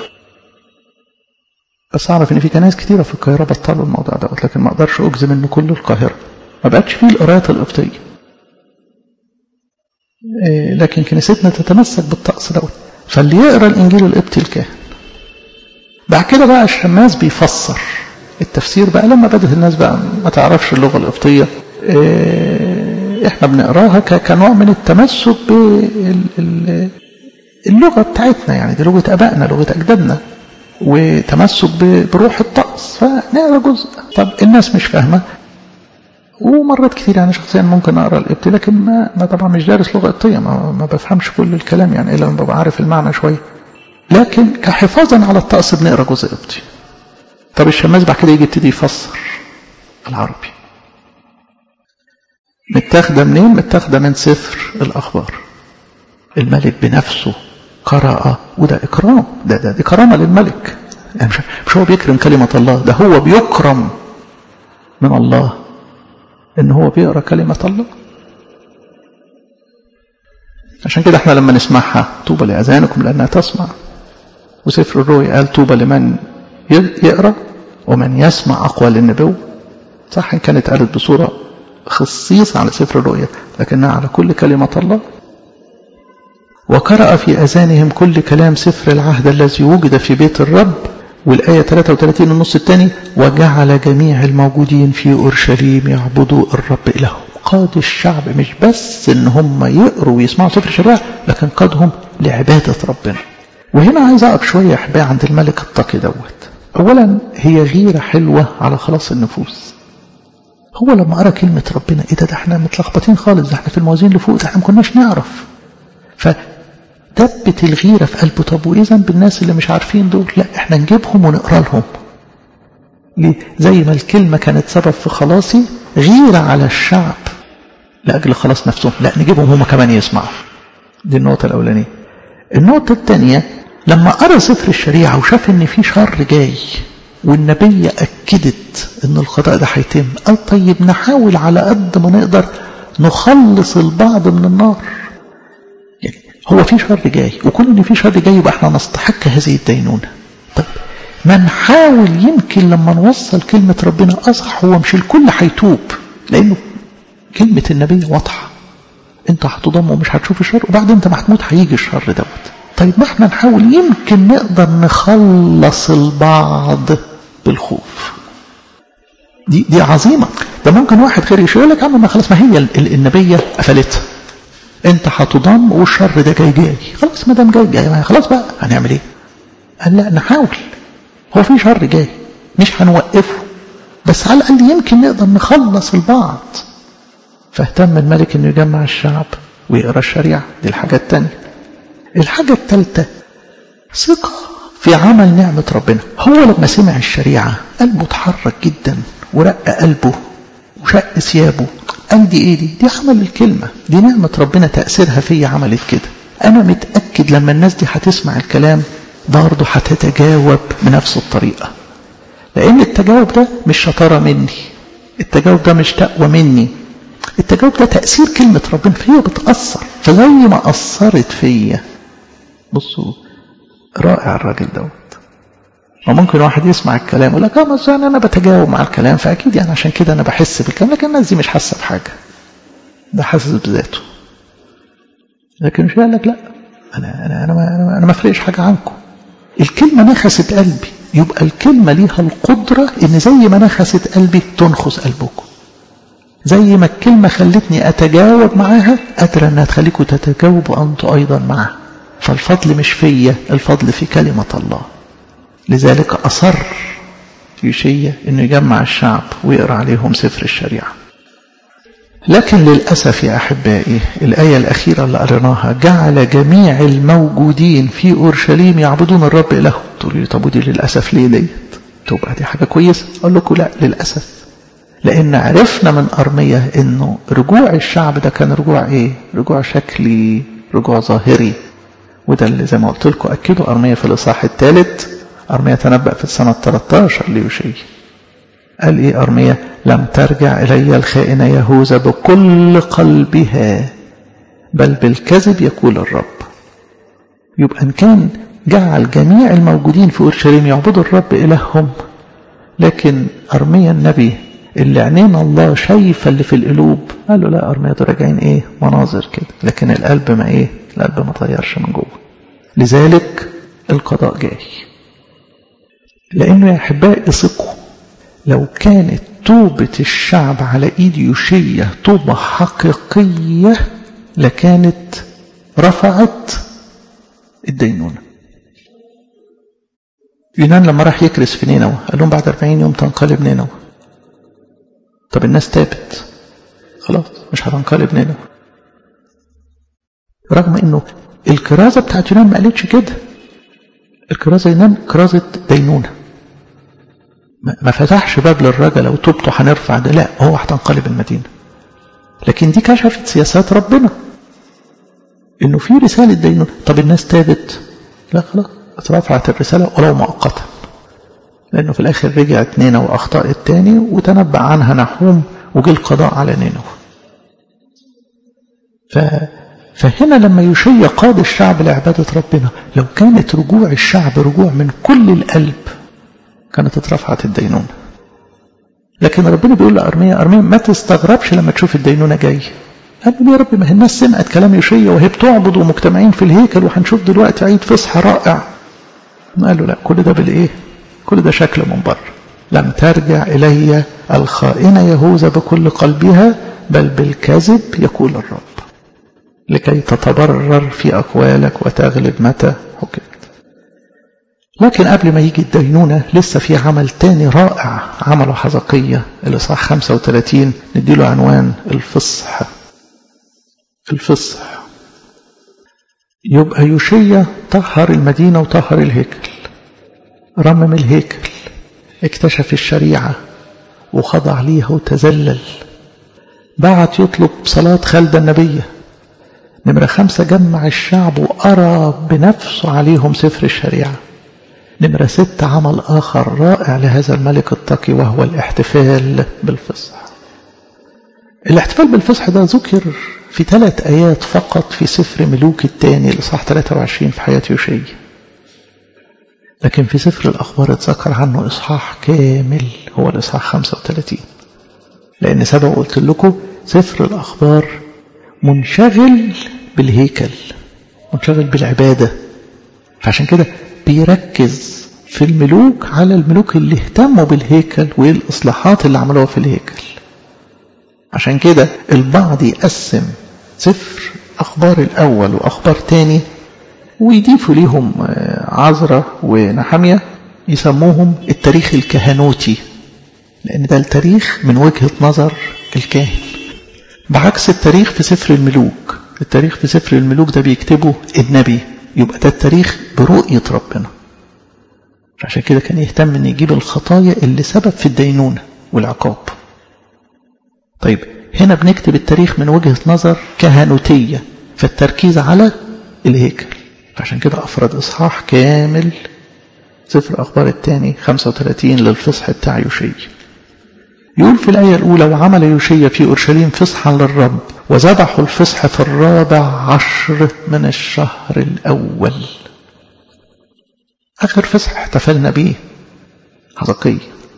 بس اعرف ان في كنائس كثيرة في القاهرة بطلوا الموضوع دوت لكن ما اقدرش اجزم ان كل القاهرة ما بقتش فيه القرايات القبطية لكن كنيستنا تتمسك بالطقس دوت فاللي يقرا الانجيل القبطي الكاهن بعد كده بقى الشماس بيفسر التفسير بقى لما بدات الناس بقى ما تعرفش اللغه القبطيه احنا بنقراها كنوع من التمسك باللغه بتاعتنا يعني دي لغه ابائنا لغه اجدادنا وتمسك بروح الطقس فنقرا جزء طب الناس مش فاهمه ومرات كتير يعني شخصيا ممكن اقرا القبطي لكن ما, ما طبعا مش دارس لغه قبطيه ما, ما بفهمش كل الكلام يعني الا لما ببقى عارف المعنى شويه لكن كحفاظا على الطقس بنقرا جزء قبطي طب الشماس بعد كده يجي يبتدي يفسر العربي متاخده منين متاخده من سفر الاخبار الملك بنفسه قرأ وده اكرام ده ده دي كرامه للملك يعني مش, مش هو بيكرم كلمه الله ده هو بيكرم من الله ان هو بيقرا كلمه الله عشان كده احنا لما نسمعها طوبى لاذانكم لانها تسمع وسفر الرؤيا قال طوبى لمن يقرا ومن يسمع اقوال النبوه صح ان كانت قالت بصوره خصيصه على سفر الرؤيا لكنها على كل كلمه الله وقرأ في أذانهم كل كلام سفر العهد الذي وجد في بيت الرب والآية 33 النص الثاني وجعل جميع الموجودين في أورشليم يعبدوا الرب إلههم قاد الشعب مش بس إن هم يقروا ويسمعوا سفر الشريعة لكن قادهم لعبادة ربنا وهنا عايز أقف شوية أحباء عند الملك التقي دوت أولا هي غيرة حلوة على خلاص النفوس هو لما قرأ كلمة ربنا إيه ده, ده احنا متلخبطين خالص ده احنا في الموازين اللي فوق ده احنا ما كناش نعرف ف دبت الغيرة في قلبه طب وإذا بالناس اللي مش عارفين دول لا احنا نجيبهم ونقرأ لهم ليه؟ زي ما الكلمة كانت سبب في خلاصي غيرة على الشعب لأجل خلاص نفسهم لا نجيبهم هم كمان يسمعوا دي النقطة الأولانية النقطة الثانية لما قرأ سفر الشريعة وشاف ان في شر جاي والنبية أكدت ان القضاء ده هيتم قال طيب نحاول على قد ما نقدر نخلص البعض من النار هو في شر جاي وكون ان في شر جاي يبقى احنا نستحق هذه الدينونه طب ما نحاول يمكن لما نوصل كلمة ربنا أصح هو مش الكل هيتوب لأنه كلمة النبي واضحة أنت هتضم ومش هتشوف الشر وبعد أنت ما هتموت هيجي الشر دوت طيب ما احنا نحاول يمكن نقدر نخلص البعض بالخوف دي دي عظيمة ده ممكن واحد غير يقول لك عم ما خلاص ما هي النبية قفلتها انت هتضم والشر ده جاي جاي خلاص ما دام جاي جاي خلاص بقى هنعمل ايه قال لا نحاول هو في شر جاي مش هنوقفه بس على الاقل يمكن نقدر نخلص البعض فاهتم الملك انه يجمع الشعب ويقرا الشريعه دي الحاجه الثانيه الحاجه الثالثه ثقه في عمل نعمه ربنا هو لما سمع الشريعه قلبه اتحرك جدا ورق قلبه وشق ثيابه قال دي ايه دي دي عمل الكلمة دي نعمة ربنا تأثيرها فيا عملت كده أنا متأكد لما الناس دي هتسمع الكلام برضه هتتجاوب بنفس الطريقة لأن التجاوب ده مش شطارة مني التجاوب ده مش تقوى مني التجاوب ده تأثير كلمة ربنا فيا بتأثر فزي ما أثرت فيا بصوا رائع الراجل دوت وممكن واحد يسمع الكلام يقول لك اه يعني انا بتجاوب مع الكلام فاكيد يعني عشان كده انا بحس بالكلام لكن الناس دي مش حاسه بحاجه ده حاسس بذاته لكن مش قال لك لا انا انا انا ما, أنا ما فرقش حاجه عنكم الكلمه نخست قلبي يبقى الكلمه ليها القدره ان زي ما نخست قلبي تنخس قلبكم زي ما الكلمه خلتني اتجاوب معاها قادره انها تخليكم تتجاوبوا انتم ايضا معاها فالفضل مش فيا الفضل في كلمه الله لذلك اصر يوشيا انه يجمع الشعب ويقرا عليهم سفر الشريعه لكن للأسف يا أحبائي الآية الأخيرة اللي قريناها جعل جميع الموجودين في أورشليم يعبدون الرب إلههم تقولوا لي طب ودي للأسف ليه ديت تبقى دي حاجة كويسة أقول لكم لا للأسف لأن عرفنا من أرمية إنه رجوع الشعب ده كان رجوع إيه رجوع شكلي رجوع ظاهري وده اللي زي ما قلت لكم أكدوا أرمية في الإصحاح الثالث أرمية تنبأ في السنة 13 ليوشي قال إيه أرمية لم ترجع إلي الخائنة يهوذا بكل قلبها بل بالكذب يقول الرب يبقى إن كان جعل جميع الموجودين في أورشليم يعبدوا الرب إلههم لكن أرميا النبي اللي عينين الله شايفة اللي في القلوب قال له لا أرميا دول راجعين إيه مناظر كده لكن القلب ما إيه القلب ما طيرش من جوه لذلك القضاء جاي لأنه يا أحبائي ثقوا لو كانت توبة الشعب على إيد يوشية توبة حقيقية لكانت رفعت الدينونة يونان لما راح يكرس في نينوى قال لهم بعد 40 يوم تنقلب نينوى طب الناس تابت خلاص مش هتنقلب نينوى رغم انه الكرازة بتاعت يونان ما قالتش كده الكرازة يونان كرازة دينونة ما فتحش باب للرجا لو تبتوا هنرفع ده لا هو هتنقلب المدينة لكن دي كشفت سياسات ربنا انه في رسالة دينونة طب الناس تابت لا خلاص اترفعت الرسالة ولو مؤقتا لانه في الاخر رجعت نينوى واخطاء التاني وتنبأ عنها نحوم وجه القضاء على نينوى ف... فهنا لما يشيع قاد الشعب لعبادة ربنا لو كانت رجوع الشعب رجوع من كل القلب كانت اترفعت الدينونة لكن ربنا بيقول لأرميا أرميا ما تستغربش لما تشوف الدينونة جاي قال له يا رب ما هي الناس سمعت كلام يشيع وهي بتعبد ومجتمعين في الهيكل وهنشوف دلوقتي عيد فصح رائع قال له لا كل ده بالايه كل ده شكل من بره لم ترجع إلي الخائنة يهوذا بكل قلبها بل بالكذب يقول الرب لكي تتبرر في أقوالك وتغلب متى حكمت لكن قبل ما يجي الدينونة لسه في عمل تاني رائع عمله حزقية الإصحاح 35 نديله عنوان الفصح الفصح يبقى يوشيا طهر المدينة وطهر الهيكل رمم الهيكل اكتشف الشريعة وخضع ليها وتذلل بعت يطلب صلاة خالد النبية نمرة خمسة جمع الشعب وأرى بنفسه عليهم سفر الشريعة نمرة ستة عمل آخر رائع لهذا الملك التقي وهو الاحتفال بالفصح الاحتفال بالفصح ده ذكر في ثلاث آيات فقط في سفر ملوك الثاني لصح 23 في حياة يوشي لكن في سفر الأخبار اتذكر عنه إصحاح كامل هو الإصحاح 35 لأن سبق قلت لكم سفر الأخبار منشغل بالهيكل منشغل بالعبادة فعشان كده بيركز في الملوك على الملوك اللي اهتموا بالهيكل وايه الاصلاحات اللي عملوها في الهيكل عشان كده البعض يقسم سفر اخبار الاول واخبار تاني ويضيفوا ليهم عذرة ونحمية يسموهم التاريخ الكهنوتي لان ده التاريخ من وجهة نظر الكاهن بعكس التاريخ في سفر الملوك التاريخ في سفر الملوك ده بيكتبه النبي يبقى ده التاريخ برؤية ربنا عشان كده كان يهتم ان يجيب الخطايا اللي سبب في الدينونة والعقاب طيب هنا بنكتب التاريخ من وجهة نظر كهنوتية فالتركيز على الهيكل عشان كده أفرد إصحاح كامل سفر أخبار الثاني 35 للفصح بتاع يوشي يقول في الآية الأولى وعمل يوشي في أورشليم فصحا للرب وذبحوا الفصح في الرابع عشر من الشهر الأول آخر فسح احتفلنا بيه حزقية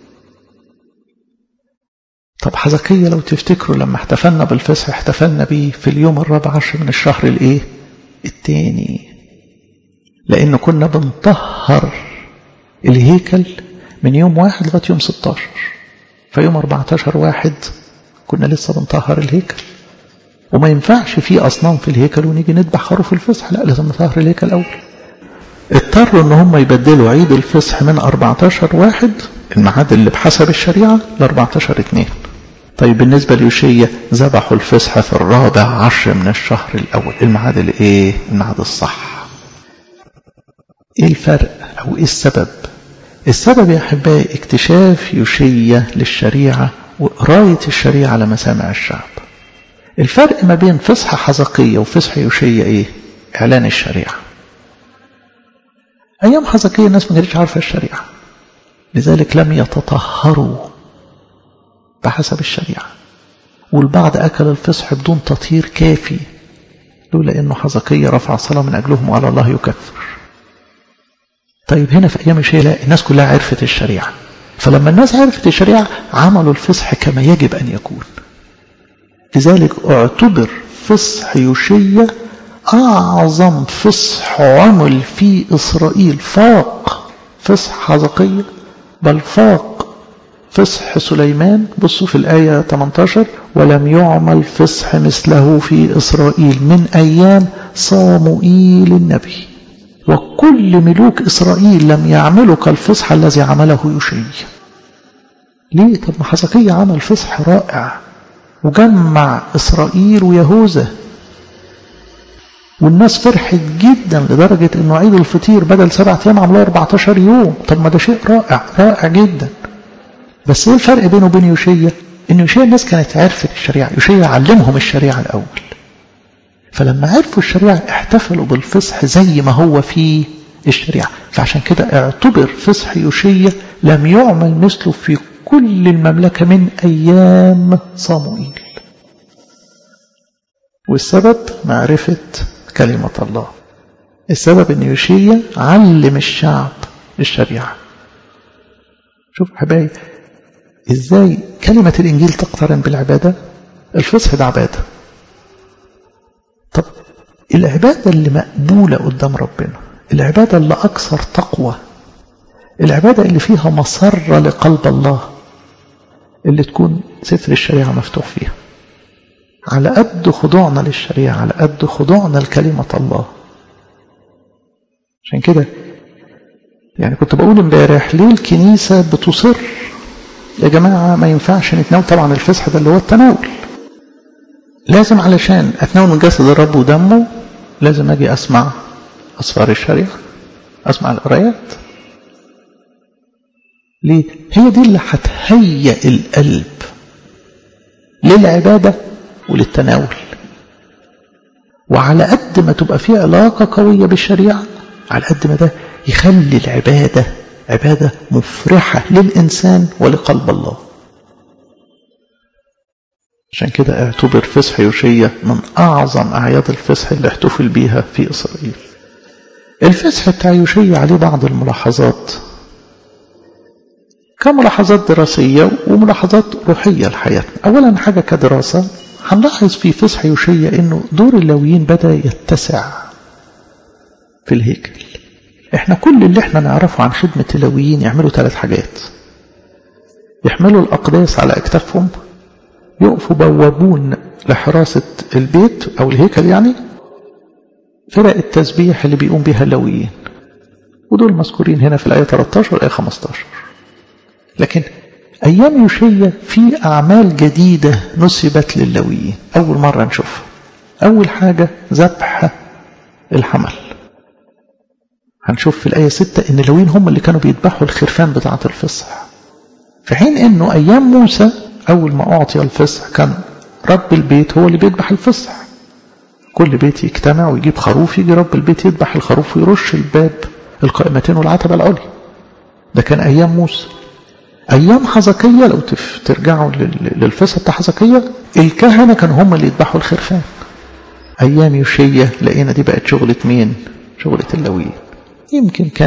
طب حزقية لو تفتكروا لما احتفلنا بالفسح احتفلنا بيه في اليوم الرابع عشر من الشهر الايه التاني لأن كنا بنطهر الهيكل من يوم واحد لغاية يوم 16 فيوم 14 واحد كنا لسه بنطهر الهيكل وما ينفعش في أصنام في الهيكل ونيجي نذبح خروف الفسح لا لازم نطهر الهيكل الأول اضطروا ان هم يبدلوا عيد الفصح من 14 واحد الميعاد اللي بحسب الشريعة ل 14 اتنين طيب بالنسبة ليوشية ذبحوا الفصح في الرابع عشر من الشهر الأول الميعاد الايه الميعاد الصح ايه الفرق او ايه السبب السبب يا احبائي اكتشاف يوشية للشريعة وقراية الشريعة على مسامع الشعب الفرق ما بين فصح حزقية وفصح يوشية ايه اعلان الشريعة أيام حزقية الناس ما كانتش عارفة الشريعة لذلك لم يتطهروا بحسب الشريعة والبعض أكل الفصح بدون تطهير كافي لولا أنه حزقية رفع صلاة من أجلهم وعلى الله يكفر طيب هنا في أيام الشيء لا الناس كلها عرفت الشريعة فلما الناس عرفت الشريعة عملوا الفصح كما يجب أن يكون لذلك اعتبر فصح يوشية أعظم فصح عمل في إسرائيل فاق فصح حزقية بل فاق فصح سليمان بصوا في الآية 18 ولم يعمل فصح مثله في إسرائيل من أيام صاموئيل النبي وكل ملوك إسرائيل لم يعملوا كالفصح الذي عمله يوشي ليه طب ما حزقية عمل فصح رائع وجمع إسرائيل ويهوذا والناس فرحت جدا لدرجة انه عيد الفطير بدل سبعة ايام عملوه 14 يوم طب ما ده شيء رائع رائع جدا بس ايه الفرق بينه وبين يوشيا ان يوشيا الناس كانت عرفت الشريعة يوشيا علمهم الشريعة الاول فلما عرفوا الشريعة احتفلوا بالفصح زي ما هو في الشريعة فعشان كده اعتبر فصح يوشيا لم يعمل مثله في كل المملكة من ايام صموئيل والسبب معرفة كلمة الله السبب ان يوشيا علم الشعب الشريعة شوف حبايب ازاي كلمة الانجيل تقترن بالعبادة الفصح ده عبادة طب العبادة اللي مقبولة قدام ربنا العبادة اللي اكثر تقوى العبادة اللي فيها مسرة لقلب الله اللي تكون سفر الشريعة مفتوح فيها على قد خضوعنا للشريعة على قد خضوعنا لكلمة الله عشان كده يعني كنت بقول امبارح ليه الكنيسة بتصر يا جماعة ما ينفعش نتناول طبعا الفسح ده اللي هو التناول لازم علشان أتناول من جسد الرب ودمه لازم أجي أسمع أسفار الشريعة أسمع القرايات ليه؟ هي دي اللي هتهيئ القلب للعبادة وللتناول وعلى قد ما تبقى في علاقة قوية بالشريعة على قد ما ده يخلي العبادة عبادة مفرحة للإنسان ولقلب الله عشان كده اعتبر فصح يوشية من أعظم أعياد الفصح اللي احتفل بيها في إسرائيل الفصح بتاع يوشية عليه بعض الملاحظات كملاحظات دراسية وملاحظات روحية لحياتنا أولا حاجة كدراسة هنلاحظ في فصح يوشية أنه دور اللاويين بدأ يتسع في الهيكل احنا كل اللي احنا نعرفه عن خدمة اللاويين يعملوا ثلاث حاجات يحملوا الأقداس على أكتافهم يقفوا بوابون لحراسة البيت أو الهيكل يعني فرق التسبيح اللي بيقوم بها اللاويين ودول مذكورين هنا في الآية 13 والآية 15 لكن أيام يوشية في أعمال جديدة نسبت لللاويين أول مرة نشوفها أول حاجة ذبح الحمل هنشوف في الآية 6 إن اللاويين هم اللي كانوا بيذبحوا الخرفان بتاعة الفصح في حين إنه أيام موسى أول ما أعطي الفصح كان رب البيت هو اللي بيذبح الفصح كل بيت يجتمع ويجيب خروف يجي رب البيت يذبح الخروف ويرش الباب القائمتين والعتبة العليا ده كان أيام موسى أيام حزقية لو ترجعوا للفصل بتاع حزقية الكهنة كانوا هم اللي يذبحوا الخرفان أيام يوشية لقينا دي بقت شغلة مين شغلة اللاويين يمكن كان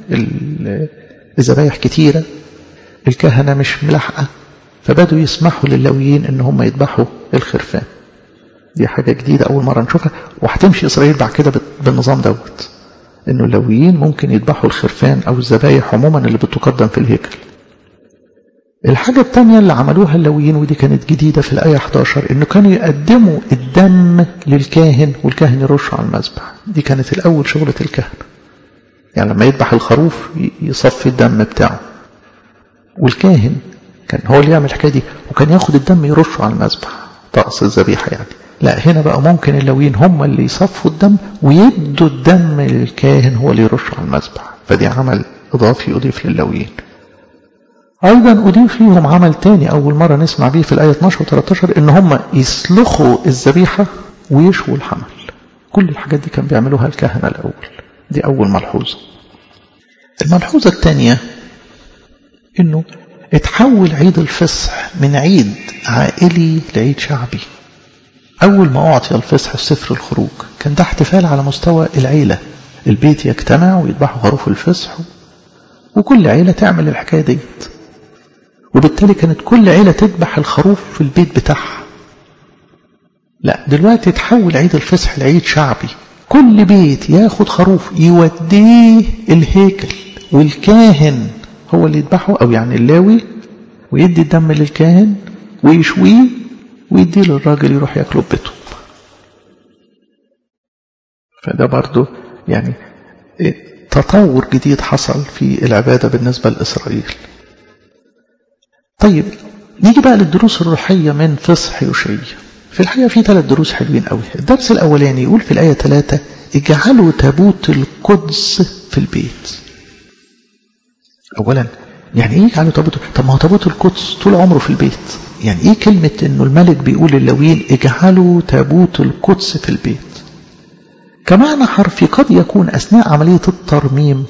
الذبايح كتيرة الكهنة مش ملاحقة فبدوا يسمحوا لللاويين ان هم يذبحوا الخرفان دي حاجة جديدة أول مرة نشوفها وهتمشي إسرائيل بعد كده بالنظام دوت إنه اللاويين ممكن يذبحوا الخرفان أو الذبايح عموما اللي بتقدم في الهيكل الحاجة الثانية اللي عملوها اللاويين ودي كانت جديدة في الآية 11 إنه كانوا يقدموا الدم للكاهن والكاهن يرشه على المذبح دي كانت الأول شغلة الكهنة يعني لما يذبح الخروف يصفي الدم بتاعه والكاهن كان هو اللي يعمل الحكاية دي وكان ياخد الدم يرشه على المذبح طقس الذبيحة يعني لا هنا بقى ممكن اللاويين هم اللي يصفوا الدم ويدوا الدم للكاهن هو اللي يرشه على المذبح فدي عمل إضافي أضيف للاويين أيضا أضيف ليهم عمل تاني أول مرة نسمع به في الآية 12 و 13 إن هم يسلخوا الذبيحة ويشووا الحمل كل الحاجات دي كان بيعملوها الكهنة الأول دي أول ملحوظة الملحوظة الثانية إنه اتحول عيد الفصح من عيد عائلي لعيد شعبي أول ما أعطي الفصح في سفر الخروج كان ده احتفال على مستوى العيلة البيت يجتمع ويذبحوا خروف الفصح وكل عيلة تعمل الحكاية ديت وبالتالي كانت كل عيلة تذبح الخروف في البيت بتاعها لا دلوقتي تحول عيد الفصح لعيد شعبي كل بيت ياخد خروف يوديه الهيكل والكاهن هو اللي يذبحه أو يعني اللاوي ويدي الدم للكاهن ويشويه ويديه للراجل يروح ياكله ببيته فده برضو يعني تطور جديد حصل في العبادة بالنسبة لإسرائيل طيب نيجي بقى للدروس الروحية من فصح يوشيا في الحقيقة في ثلاث دروس حلوين قوي الدرس الأولاني يقول في الآية ثلاثة اجعلوا تابوت القدس في البيت أولا يعني إيه اجعلوا تابوت طب ما هو تابوت القدس طول عمره في البيت يعني إيه كلمة إنه الملك بيقول للوين اجعلوا تابوت القدس في البيت كمعنى حرفي قد يكون أثناء عملية الترميم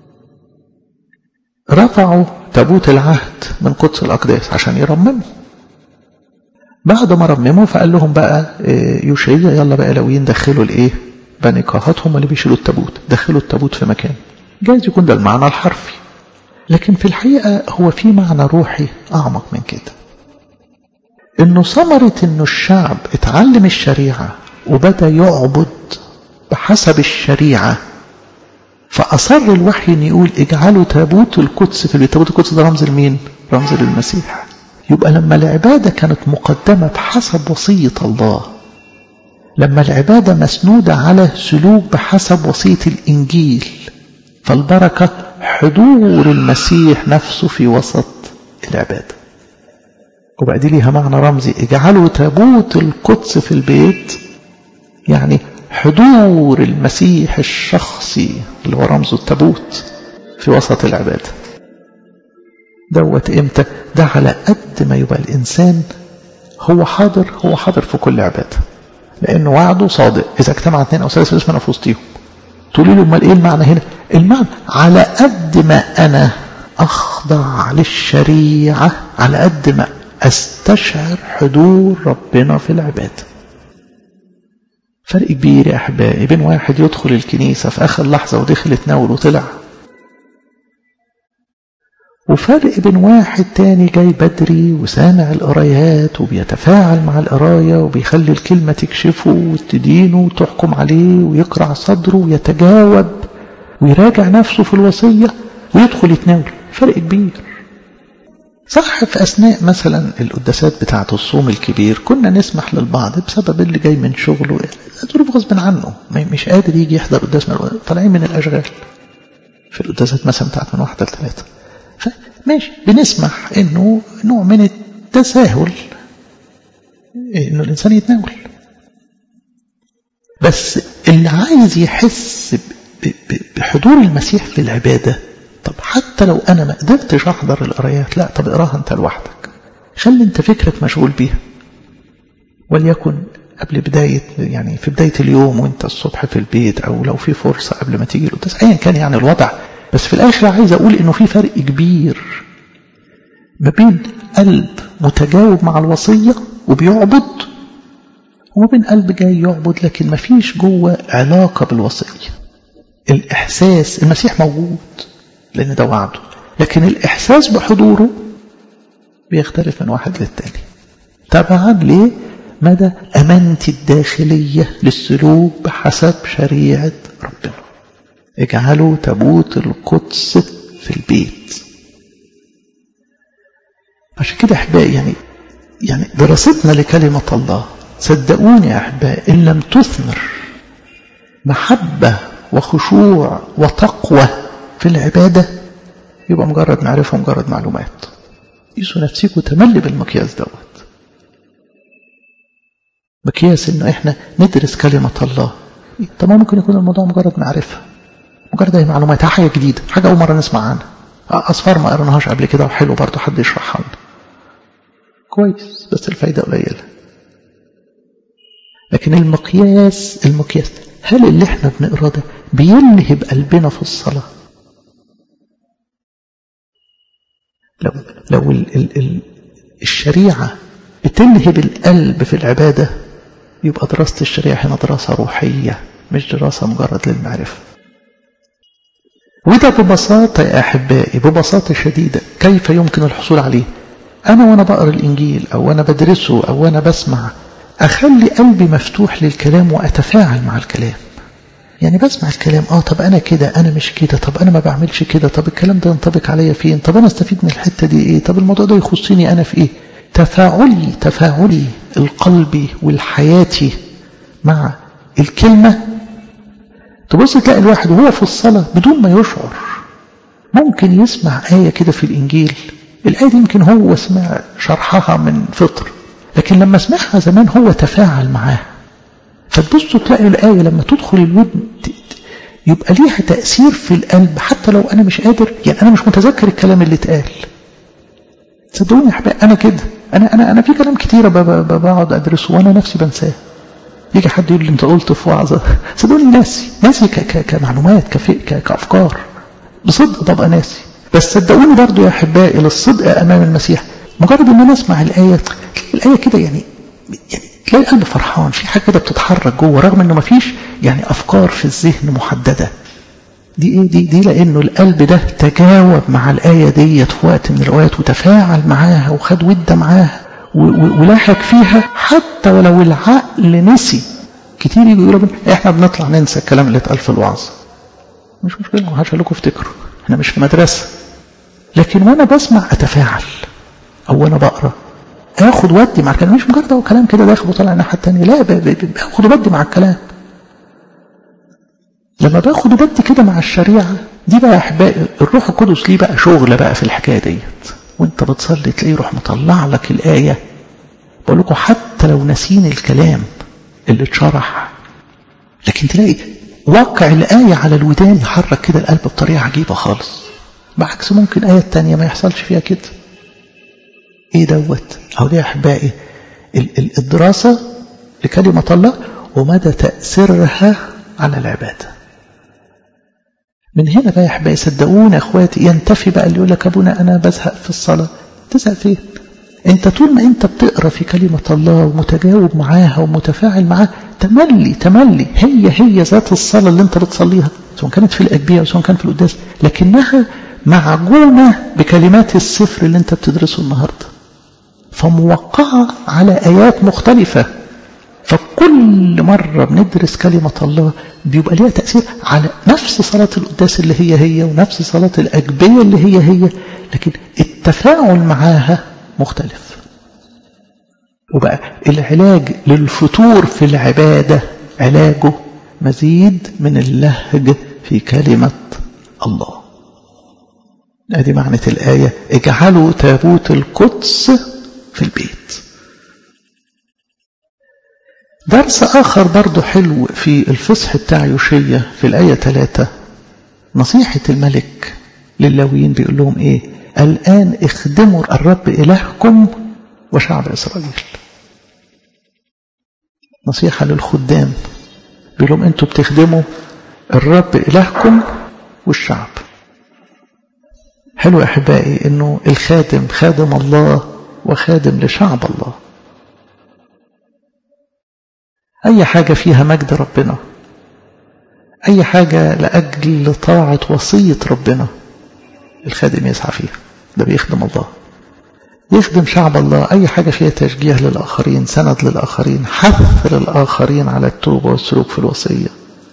رفعوا تابوت العهد من قدس الأقداس عشان يرمموا بعد ما رمموا فقال لهم بقى يوشيا يلا بقى لوين دخلوا الايه بني قاهات هم اللي بيشيلوا التابوت دخلوا التابوت في مكان جايز يكون ده المعنى الحرفي لكن في الحقيقة هو في معنى روحي أعمق من كده إنه ثمرة إنه الشعب اتعلم الشريعة وبدأ يعبد بحسب الشريعة فأصر الوحي أن يقول اجعلوا تابوت القدس في البيت تابوت القدس ده رمز لمين؟ رمز للمسيح يبقى لما العبادة كانت مقدمة بحسب وصية الله لما العبادة مسنودة على سلوك بحسب وصية الإنجيل فالبركة حضور المسيح نفسه في وسط العبادة وبقى دي ليها معنى رمزي اجعلوا تابوت القدس في البيت يعني حضور المسيح الشخصي اللي هو رمز التابوت في وسط العبادة دوت امتى ده على قد ما يبقى الإنسان هو حاضر هو حاضر في كل عبادة لأنه وعده صادق إذا اجتمع اثنين أو ثلاثة اسمنا في وسطهم تقولي له امال ايه المعنى هنا المعنى على قد ما أنا أخضع للشريعة على قد ما أستشعر حضور ربنا في العبادة فرق كبير يا أحبائي بين واحد يدخل الكنيسة في آخر لحظة ودخل اتناول وطلع وفرق بين واحد تاني جاي بدري وسامع القرايات وبيتفاعل مع القراية وبيخلي الكلمة تكشفه وتدينه وتحكم عليه ويقرع صدره ويتجاوب ويراجع نفسه في الوصية ويدخل يتناول فرق كبير صح في أثناء مثلا القداسات بتاعة الصوم الكبير كنا نسمح للبعض بسبب اللي جاي من شغله ظروف غصب عنه مش قادر يجي يحضر قداس طالعين من الأشغال في القداسات مثلا بتاعت من واحدة لثلاثة فماشي بنسمح انه نوع من التساهل انه الانسان يتناول بس اللي عايز يحس بحضور المسيح في العبادة طب حتى لو انا ما قدرتش احضر القرايات لا طب اقراها انت لوحدك خلي انت فكرك مشغول بيها وليكن قبل بداية يعني في بداية اليوم وانت الصبح في البيت او لو في فرصة قبل ما تيجي القداس ايا كان يعني الوضع بس في الآخر عايز أقول إنه في فرق كبير ما بين قلب متجاوب مع الوصية وبيعبد وما بين قلب جاي يعبد لكن ما فيش جوه علاقة بالوصية الإحساس المسيح موجود لأن ده وعده لكن الإحساس بحضوره بيختلف من واحد للتاني طبعا ليه مدى أمانتي الداخلية للسلوك بحسب شريعة ربنا اجعلوا تابوت القدس في البيت عشان كده أحبائي يعني يعني دراستنا لكلمة الله صدقوني يا أحبائي إن لم تثمر محبة وخشوع وتقوى في العبادة يبقى مجرد معرفة ومجرد معلومات قيسوا نفسكم تملي بالمقياس دوت مقياس انه احنا ندرس كلمة الله طب ممكن يكون الموضوع مجرد معرفة مجرد هي معلومات حاجة جديدة حاجة أول مرة نسمع عنها أصفار ما قرناهاش قبل كده وحلو برضه حد يشرحها لنا كويس بس الفايدة قليلة لكن المقياس المقياس هل اللي احنا بنقراه ده بيلهب قلبنا في الصلاة لو لو ال ال ال الشريعة بتلهب القلب في العبادة يبقى دراسة الشريعة هنا دراسة روحية مش دراسة مجرد للمعرفة وده ببساطة يا أحبائي ببساطة شديدة كيف يمكن الحصول عليه أنا وأنا بقرأ الإنجيل أو أنا بدرسه أو أنا بسمع أخلي قلبي مفتوح للكلام وأتفاعل مع الكلام يعني بسمع الكلام اه طب انا كده انا مش كده طب انا ما بعملش كده طب الكلام ده ينطبق عليا فين طب انا استفيد من الحته دي ايه طب الموضوع ده يخصني انا في ايه تفاعلي تفاعلي القلبي والحياتي مع الكلمه تبص تلاقي الواحد وهو في الصلاه بدون ما يشعر ممكن يسمع ايه كده في الانجيل الايه دي يمكن هو سمع شرحها من فطر لكن لما سمعها زمان هو تفاعل معاها فتبصوا تلاقوا الآية لما تدخل الودن يبقى ليها تأثير في القلب حتى لو أنا مش قادر يعني أنا مش متذكر الكلام اللي اتقال صدقوني يا أحباب أنا كده أنا أنا أنا في كلام كتيرة بقعد أدرسه وأنا نفسي بنساه يجي حد يقول لي أنت قلت في وعظة صدقوني ناسي ناسي كمعلومات كأفكار بصدق ببقى ناسي بس صدقوني برضو يا أحبائي للصدق أمام المسيح مجرد ان انا اسمع الايه الايه كده يعني يعني تلاقي القلب فرحان في حاجه كده بتتحرك جوه رغم انه ما فيش يعني افكار في الذهن محدده دي ايه دي دي لانه القلب ده تجاوب مع الايه ديت في وقت من الاوقات وتفاعل معاها وخد وده معاها ولحق فيها حتى ولو العقل نسي كتير يجوا يقولوا احنا بنطلع ننسى الكلام اللي اتقال في الوعظ مش مشكله ما حدش لكم افتكروا احنا مش في مدرسه لكن وانا بسمع اتفاعل او انا بقرا اخد ودي مع الكلام مش مجرد هو كلام كده داخل وطالع الناحيه الثانيه لا باخد ودي مع الكلام لما باخد ودي كده مع الشريعه دي بقى يا احبائي الروح القدس ليه بقى شغل بقى في الحكايه ديت وانت بتصلي تلاقيه يروح مطلع لك الايه بقول لكم حتى لو ناسين الكلام اللي اتشرح لكن تلاقي واقع الايه على الودان يحرك كده القلب بطريقه عجيبه خالص بعكس ممكن ايه تانية ما يحصلش فيها كده ايه دوت او دي احبائي الدراسة لكلمة الله ومدى تأثيرها على العبادة من هنا بقى يا احبائي صدقوني يا اخواتي ينتفي بقى اللي يقول لك ابونا انا بزهق في الصلاة تزهق فين انت طول ما انت بتقرا في كلمة الله ومتجاوب معاها ومتفاعل معاها تملي تملي هي هي ذات الصلاة اللي انت بتصليها سواء كانت في الأجبية أو سواء كان في القداس لكنها معجونة بكلمات السفر اللي انت بتدرسه النهاردة فموقعة على آيات مختلفة فكل مرة بندرس كلمة الله بيبقى ليها تأثير على نفس صلاة القداس اللي هي هي ونفس صلاة الأجبية اللي هي هي لكن التفاعل معاها مختلف وبقى العلاج للفتور في العبادة علاجه مزيد من اللهج في كلمة الله ادي معنى الآية اجعلوا تابوت القدس في البيت درس آخر برضو حلو في الفصح بتاع يوشية في الآية 3 نصيحة الملك للاويين بيقول لهم ايه الآن اخدموا الرب إلهكم وشعب إسرائيل نصيحة للخدام بيقول لهم انتوا بتخدموا الرب إلهكم والشعب حلو يا أحبائي أنه الخادم خادم الله وخادم لشعب الله أي حاجة فيها مجد ربنا أي حاجة لأجل طاعة وصية ربنا الخادم يسعى فيها ده بيخدم الله يخدم شعب الله أي حاجة فيها تشجيع للآخرين سند للآخرين حث للآخرين على التوبة والسلوك في الوصية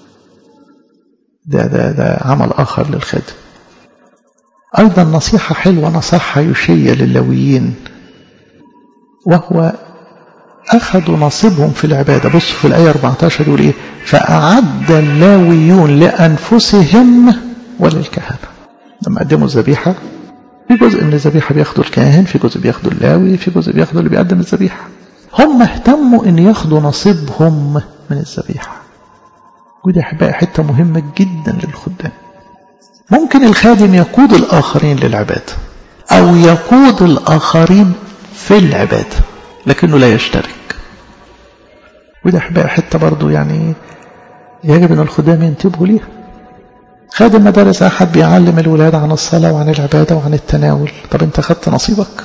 ده, ده, ده عمل آخر للخادم أيضا نصيحة حلوة نصحها يشية للويين وهو أخذوا نصيبهم في العبادة بصوا في الآية 14 يقول إيه فأعد اللاويون لأنفسهم وللكهنة لما قدموا الذبيحة في جزء من الذبيحة بياخدوا الكاهن في جزء بياخدوا اللاوي في جزء بياخدوا اللي بيقدم الذبيحة هم اهتموا ان ياخدوا نصيبهم من الذبيحة ودي احبائي حتة مهمة جدا للخدام ممكن الخادم يقود الآخرين للعبادة أو يقود الآخرين في العبادة لكنه لا يشترك وده احبائي حتة برضو يعني يجب ان الخدام ينتبهوا ليها خادم مدارس أحد بيعلم الولاد عن الصلاة وعن العبادة وعن التناول طب انت خدت نصيبك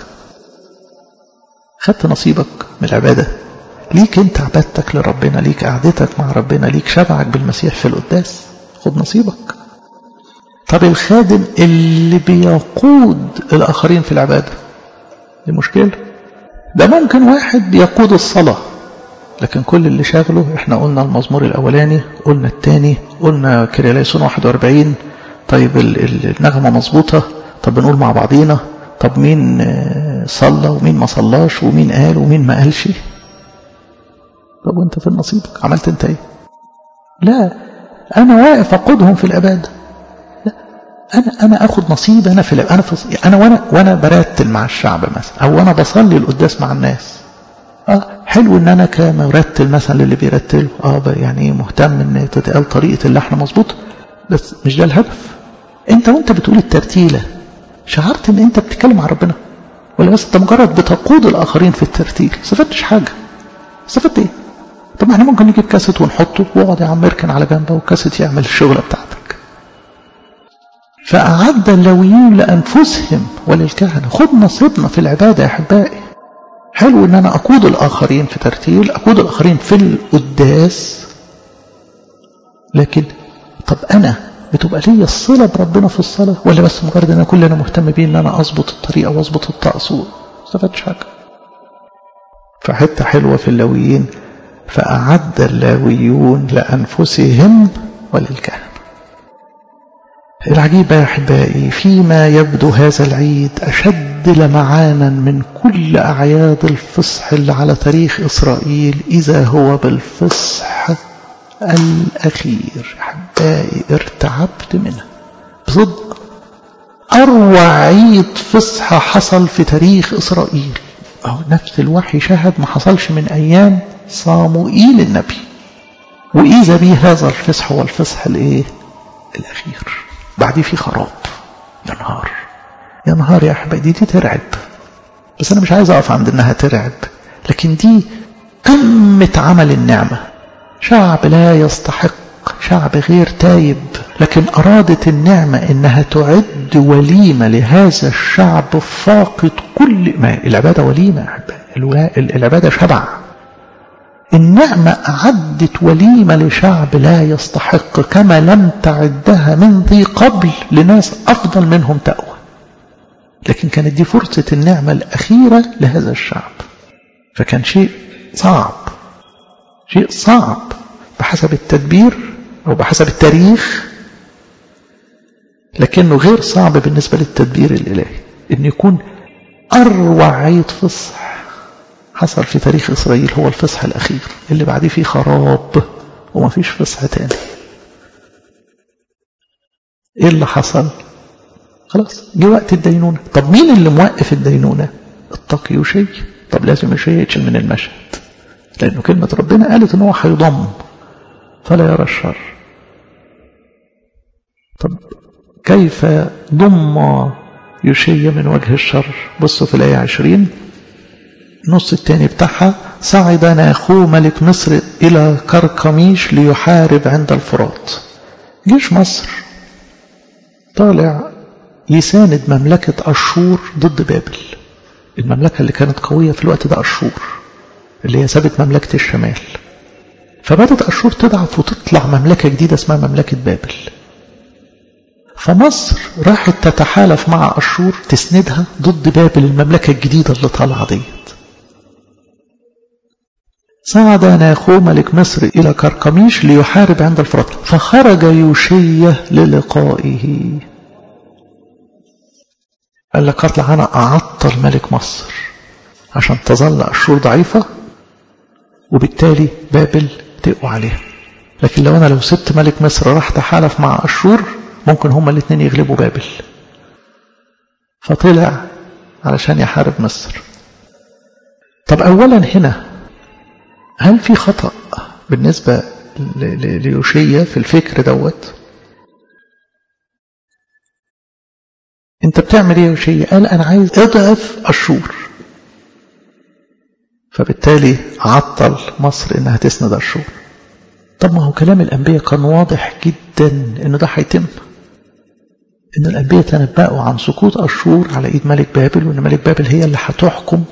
خدت نصيبك من العبادة ليك انت عبادتك لربنا ليك قعدتك مع ربنا ليك شبعك بالمسيح في القداس خد نصيبك طب الخادم اللي بيقود الآخرين في العبادة دي مشكلة ده ممكن واحد بيقود الصلاة لكن كل اللي شاغله احنا قلنا المزمور الاولاني قلنا الثاني قلنا كريليسون 41 طيب النغمه مظبوطه طب بنقول مع بعضينا طب مين صلى ومين ما صلاش ومين قال ومين ما قالش طب وانت في نصيبك عملت انت ايه لا انا واقف اقودهم في العباده لا انا انا اخد نصيب انا في انا في انا وانا وانا برتل مع الشعب مثلا او انا بصلي القداس مع الناس اه حلو ان انا كمرتل مثلا للي بيرتله اه يعني مهتم ان تتقال طريقه اللحن مظبوط بس مش ده الهدف انت وانت بتقول الترتيله شعرت ان انت بتتكلم مع ربنا ولا بس انت مجرد بتقود الاخرين في الترتيل استفدتش حاجه استفدت ايه طب ما احنا ممكن نجيب كاسيت ونحطه واقعد يا عم اركن على جنبه والكاسيت يعمل الشغله بتاعتك فأعد اللويين لأنفسهم وللكهنة خد نصيبنا في العبادة يا أحبائي حلو ان انا اقود الاخرين في ترتيل اقود الاخرين في القداس لكن طب انا بتبقى لي الصلة بربنا في الصلاة ولا بس مجرد ان انا كل انا مهتم بيه ان انا اظبط الطريقة واظبط الطقس ما استفدتش حاجة فحتة حلوة في اللاويين فأعد اللاويون لأنفسهم وللكهنة العجيب يا أحبائي فيما يبدو هذا العيد أشد لمعانا من كل أعياد الفصح اللي على تاريخ إسرائيل إذا هو بالفصح الأخير أحبائي ارتعبت منه بصدق أروع عيد فصح حصل في تاريخ إسرائيل أو نفس الوحي شهد ما حصلش من أيام صاموئيل النبي وإذا به هذا الفصح هو الفصح الإيه الأخير بعديه في خراب يا نهار يا نهار يا أحبائي دي, دي ترعب بس أنا مش عايز أقف عند إنها ترعب لكن دي قمة عمل النعمة شعب لا يستحق شعب غير تايب لكن أرادت النعمة إنها تعد وليمة لهذا الشعب فاقد كل ما العبادة وليمة يا أحبائي العبادة شبع النعمة أعدت وليمة لشعب لا يستحق كما لم تعدها من ذي قبل لناس أفضل منهم تقوى لكن كانت دي فرصة النعمة الأخيرة لهذا الشعب فكان شيء صعب شيء صعب بحسب التدبير أو بحسب التاريخ لكنه غير صعب بالنسبة للتدبير الإلهي إن يكون أروع عيد فصح حصل في تاريخ إسرائيل هو الفصح الأخير اللي بعديه فيه خراب وما فيش فصح تاني إيه اللي حصل خلاص جه وقت الدينونة طب مين اللي موقف الدينونة التقي وشي طب لازم الشيء يتشل من المشهد لأنه كلمة ربنا قالت إن هو هيضم فلا يرى الشر طب كيف ضم يشي من وجه الشر بصوا في الآية عشرين النص الثاني بتاعها صعد ناخو ملك مصر إلى كركميش ليحارب عند الفرات جيش مصر طالع يساند مملكة أشور ضد بابل المملكة اللي كانت قوية في الوقت ده أشور اللي هي سابت مملكة الشمال فبدت أشور تضعف وتطلع مملكة جديدة اسمها مملكة بابل فمصر راحت تتحالف مع أشور تسندها ضد بابل المملكة الجديدة اللي طالعة ديت صعد ناخو ملك مصر إلى كركميش ليحارب عند الفرات فخرج يوشية للقائه قال لك اطلع أنا أعطل ملك مصر عشان تظل أشور ضعيفة وبالتالي بابل تقوى عليها لكن لو أنا لو سبت ملك مصر راح تحالف مع أشور ممكن هما الاثنين يغلبوا بابل فطلع علشان يحارب مصر طب أولا هنا هل في خطأ بالنسبة ليوشية في الفكر دوت انت بتعمل ايه يوشية قال انا عايز اضعف اشور فبالتالي عطل مصر انها تسند اشور طب ما هو كلام الانبياء كان واضح جدا انه ده هيتم ان الانبياء تنبأوا عن سقوط اشور على ايد ملك بابل وان ملك بابل هي اللي هتحكم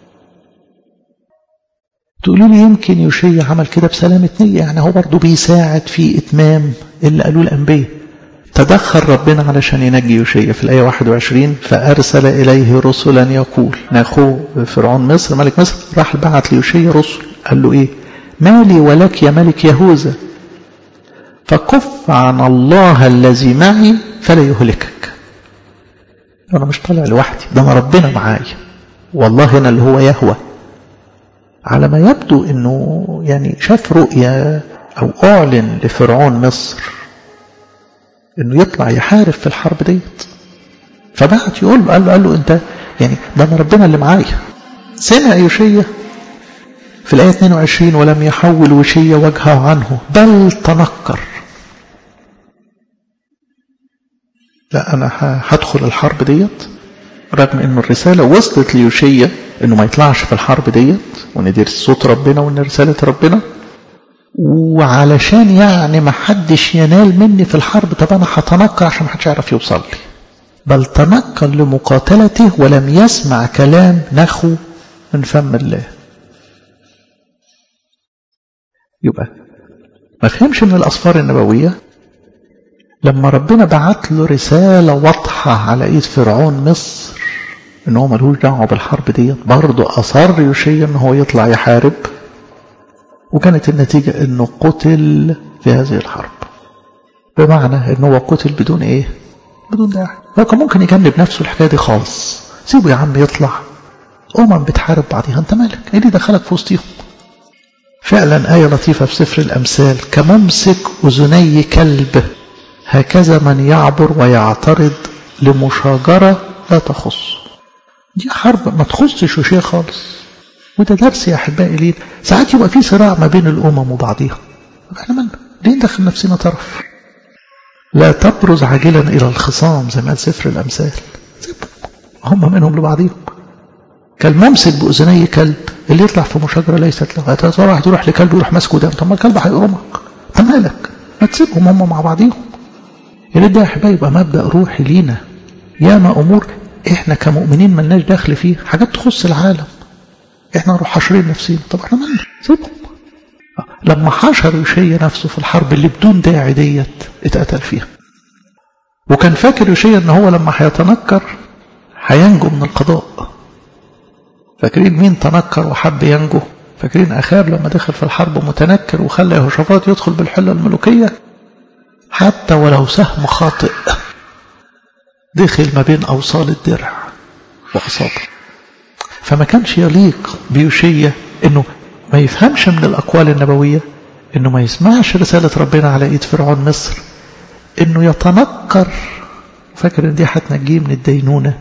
تقولوا لي يمكن يوشيا عمل كده بسلامة نية يعني هو برضه بيساعد في إتمام اللي قالوه الأنبياء تدخل ربنا علشان ينجي يوشيا في الآية 21 فأرسل إليه رسلا يقول ناخو فرعون مصر ملك مصر راح بعت ليوشيا رسل قال له إيه مالي ولك يا ملك يهوذا فكف عن الله الذي معي فلا يهلكك أنا مش طالع لوحدي ده أنا ربنا معايا والله أنا اللي هو يهوى على ما يبدو أنه يعني شاف رؤية أو أعلن لفرعون مصر أنه يطلع يحارب في الحرب ديت فبعت يقول له قال له, قال له أنت يعني ده أنا ربنا اللي معايا سمع يوشية في الآية 22 ولم يحول وشية وجهه عنه بل تنكر لا أنا هدخل الحرب ديت رغم أن الرسالة وصلت ليوشية أنه ما يطلعش في الحرب ديت وأن دي صوت ربنا وأن رسالة ربنا وعلشان يعني ما حدش ينال مني في الحرب طب أنا هتنكر عشان ما حدش يعرف يوصل لي بل تنكر لمقاتلته ولم يسمع كلام نخو من فم الله يبقى ما فهمش من الأسفار النبوية لما ربنا بعت له رسالة واضحة على ايد فرعون مصر ان هو ملهوش دعوة بالحرب ديت برضه اصر يوشيا ان هو يطلع يحارب وكانت النتيجة انه قتل في هذه الحرب بمعنى ان هو قتل بدون ايه بدون داعي هو كان ممكن يجنب نفسه الحكاية دي خالص سيبه يا عم يطلع أمم بتحارب بعضها انت مالك ايه اللي دخلك في وسطيهم فعلا آية لطيفة في سفر الأمثال كممسك أذني كلب هكذا من يعبر ويعترض لمشاجرة لا تخص دي حرب ما تخصش شيء خالص وده درس يا أحبائي ليه ساعات يبقى في صراع ما بين الأمم وبعضها احنا مالنا ليه ندخل نفسنا طرف لا تبرز عاجلا إلى الخصام زي ما قال سفر الأمثال هم منهم لبعضهم كالممسك بأذني كلب اللي يطلع في مشاجرة ليست له هتطلع واحد يروح لكلب يروح ماسكه دم طب ما الكلب هيقرمك طب مالك ما تسيبهم هم مع بعضهم يا ريت ده يا احبائي يبقى مبدا روحي لينا ياما امور احنا كمؤمنين ملناش دخل فيه حاجات تخص العالم احنا نروح حاشرين نفسينا طب احنا مالنا سيبهم لما حشر يوشيا نفسه في الحرب اللي بدون داعي ديت اتقتل فيها وكان فاكر يوشيا ان هو لما هيتنكر هينجو من القضاء فاكرين مين تنكر وحب ينجو فاكرين اخاب لما دخل في الحرب متنكر وخلى يهوشافاط يدخل بالحله الملوكيه حتى ولو سهم خاطئ دخل ما بين أوصال الدرع وأصابه فما كانش يليق بيوشية انه ما يفهمش من الأقوال النبوية انه ما يسمعش رسالة ربنا على ايد فرعون مصر انه يتنكر فاكر ان دي هتنجيه من الدينونة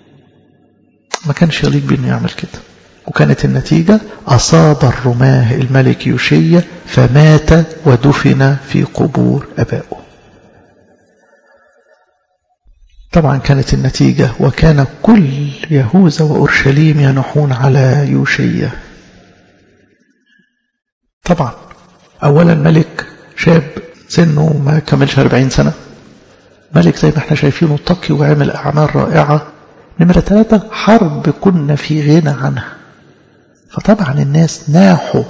ما كانش يليق بانه يعمل كده وكانت النتيجة أصاب الرماه الملك يوشية فمات ودفن في قبور أبائه طبعا كانت النتيجة وكان كل يهوذا وأورشليم ينحون على يوشية طبعا أولا ملك شاب سنه ما كملش 40 سنة ملك زي ما احنا شايفينه تقي وعمل أعمال رائعة نمرة ثلاثة حرب كنا في غنى عنها فطبعا الناس ناحوا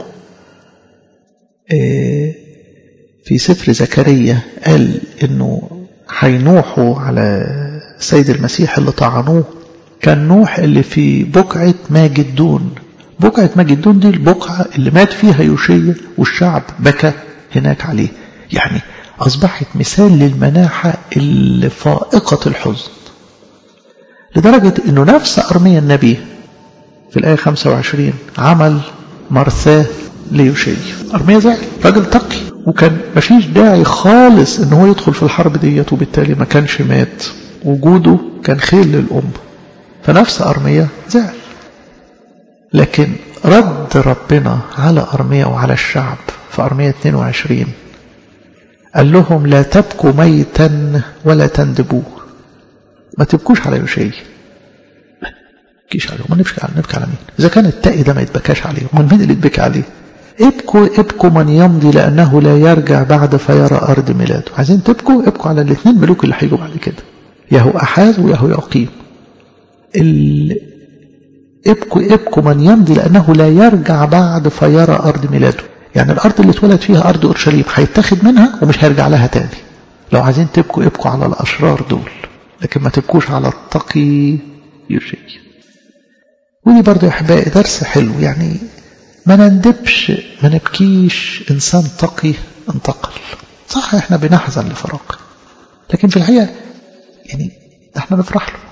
في سفر زكريا قال انه هينوحوا على السيد المسيح اللي طعنوه كان نوح اللي في بقعة ماجدون بقعة ماجدون دي البقعة اللي مات فيها يوشيا والشعب بكى هناك عليه يعني أصبحت مثال للمناحة اللي فائقة الحزن لدرجة أنه نفس أرميا النبي في الآية 25 عمل مرثاه ليوشيا أرميا زعل راجل تقي وكان مفيش داعي خالص ان هو يدخل في الحرب ديت وبالتالي ما كانش مات وجوده كان خير للأمة فنفس أرميا زعل لكن رد ربنا على أرميا وعلى الشعب في أرميا 22 قال لهم لا تبكوا ميتا ولا تندبوه ما تبكوش على يوشي ما تبكيش عليهم ما نبكي على نبكي على مين إذا كان التقي ده ما يتبكاش عليه من مين اللي يتبكي عليه ابكوا ابكوا من يمضي لأنه لا يرجع بعد فيرى أرض ميلاده عايزين تبكوا ابكوا على الاثنين ملوك اللي هيجوا بعد كده يهو أحاز ويهو يقيم ال... ابكوا ابكوا من يمضي لأنه لا يرجع بعد فيرى أرض ميلاده يعني الأرض اللي اتولد فيها أرض أورشليم هيتاخد منها ومش هيرجع لها تاني لو عايزين تبكوا ابكوا على الأشرار دول لكن ما تبكوش على التقي يوشي ودي برضه يا أحبائي درس حلو يعني ما نندبش ما نبكيش إنسان تقي انتقل صح احنا بنحزن لفراقه لكن في الحقيقة يعني احنا نفرح له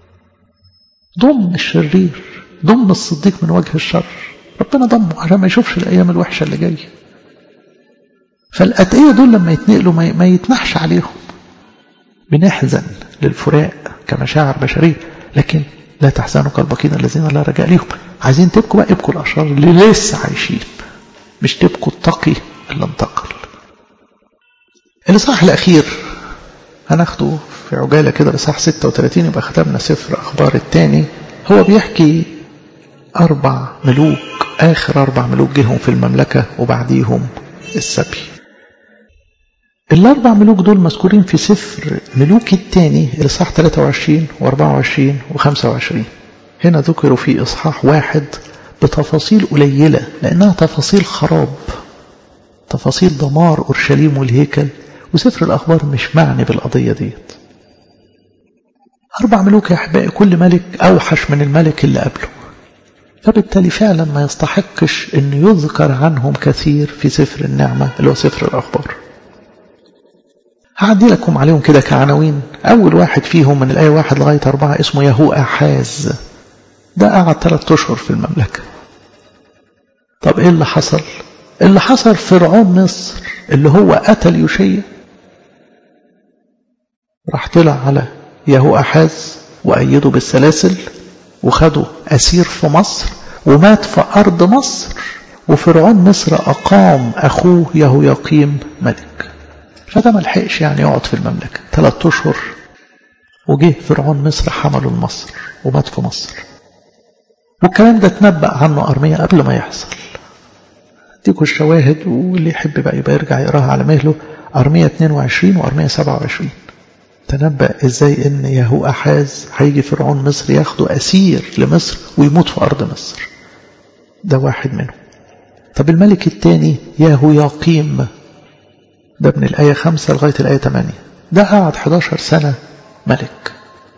ضم الشرير ضم الصديق من وجه الشر ربنا ضمه عشان ما يشوفش الأيام الوحشة اللي جاية فالأتقية دول لما يتنقلوا ما يتنحش عليهم بنحزن للفراق كمشاعر بشرية لكن لا تحزنوا كالباقين الذين لا رجاء ليهم عايزين تبكوا بقى ابكوا الأشرار اللي لسه عايشين مش تبكوا التقي اللي انتقل الإصحاح الأخير هناخده في عجالة كده الإصحاح 36 يبقى ختمنا سفر أخبار الثاني هو بيحكي أربع ملوك آخر أربع ملوك جيهم في المملكة وبعديهم السبي الأربع ملوك دول مذكورين في سفر ملوك الثاني الإصحاح 23 و24 و25 هنا ذكروا في إصحاح واحد بتفاصيل قليلة لأنها تفاصيل خراب تفاصيل دمار أورشليم والهيكل وسفر الأخبار مش معني بالقضية ديت أربع ملوك يا أحبائي كل ملك أوحش من الملك اللي قبله فبالتالي فعلا ما يستحقش أن يذكر عنهم كثير في سفر النعمة اللي هو سفر الأخبار هعدي لكم عليهم كده كعناوين أول واحد فيهم من الآية واحد لغاية أربعة اسمه يهو أحاز ده قعد ثلاثة أشهر في المملكة طب إيه اللي حصل اللي حصل فرعون مصر اللي هو قتل يوشيا راح طلع على يهو أحاز وأيده بالسلاسل وخده أسير في مصر ومات في أرض مصر وفرعون مصر أقام أخوه يهو يقيم ملك فده ما لحقش يعني يقعد في المملكة ثلاثة أشهر وجه فرعون مصر حمله لمصر ومات في مصر والكلام ده اتنبأ عنه أرمية قبل ما يحصل اديكوا الشواهد واللي يحب بقى يبقى يرجع يقراها على مهله أرمية 22 وأرمية 27 تنبأ ازاي ان يهو أحاز هيجي فرعون مصر ياخده أسير لمصر ويموت في أرض مصر ده واحد منهم طب الملك الثاني يهو يقيم ده من الآية 5 لغاية الآية 8 ده قعد 11 سنة ملك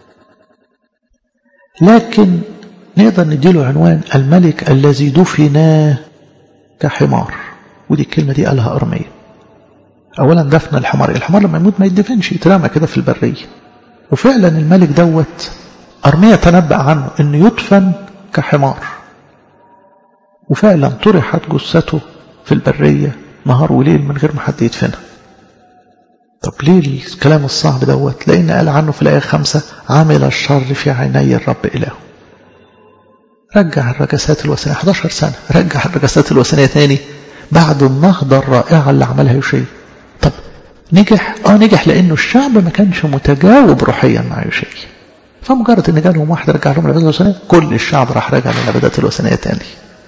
لكن نقدر نديله عنوان الملك الذي دفن كحمار ودي الكلمة دي قالها أرمية أولا دفن الحمار الحمار لما يموت ما يدفنش يترمى كده في البرية وفعلا الملك دوت أرمية تنبأ عنه أنه يدفن كحمار وفعلا طرحت جثته في البرية نهار وليل من غير ما حد يدفنها طب ليه الكلام الصعب دوت لأن قال عنه في الآية خمسة عمل الشر في عيني الرب إله رجع الرجسات الوثنية 11 سنة رجع الرجسات الوثنية تاني بعد النهضة الرائعة اللي عملها يوشي طب نجح اه نجح لأنه الشعب ما كانش متجاوب روحيا مع يوشي فمجرد ان جالهم واحد رجع لهم العبادات الوثنية كل الشعب راح رجع للعبادات الوثنية تاني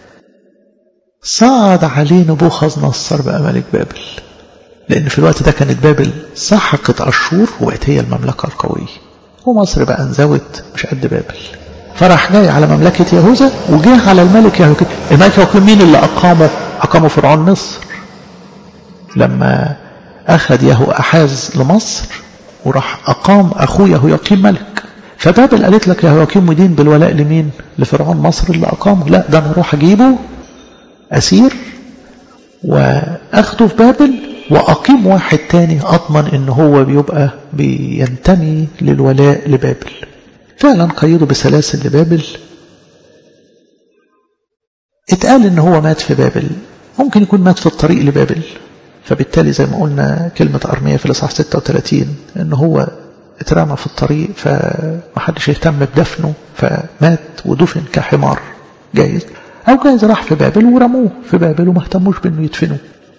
صعد عليه نبوخذ نصر بقى ملك بابل لأن في الوقت ده كانت بابل سحقت أشور وبقت هي المملكة القوية ومصر بقى انزوت مش قد بابل فراح جاي على مملكة يهوذا وجه على الملك يهوذا الملك يهوذا مين اللي أقامه أقامه فرعون مصر لما أخذ يهو أحاز لمصر وراح أقام أخوه يهوياقيم ملك فبابل قالت لك يهوياقيم مدين بالولاء لمين لفرعون مصر اللي أقامه لا ده أنا أروح أجيبه أسير وأخده في بابل وأقيم واحد تاني أضمن إن هو بيبقى بينتمي للولاء لبابل فعلا قيدوا بسلاسل لبابل اتقال إن هو مات في بابل ممكن يكون مات في الطريق لبابل فبالتالي زي ما قلنا كلمة أرمية في الإصحاح 36 إن هو اترمى في الطريق فمحدش يهتم بدفنه فمات ودفن كحمار جايز أو جايز راح في بابل ورموه في بابل وما اهتموش بأنه يدفنوه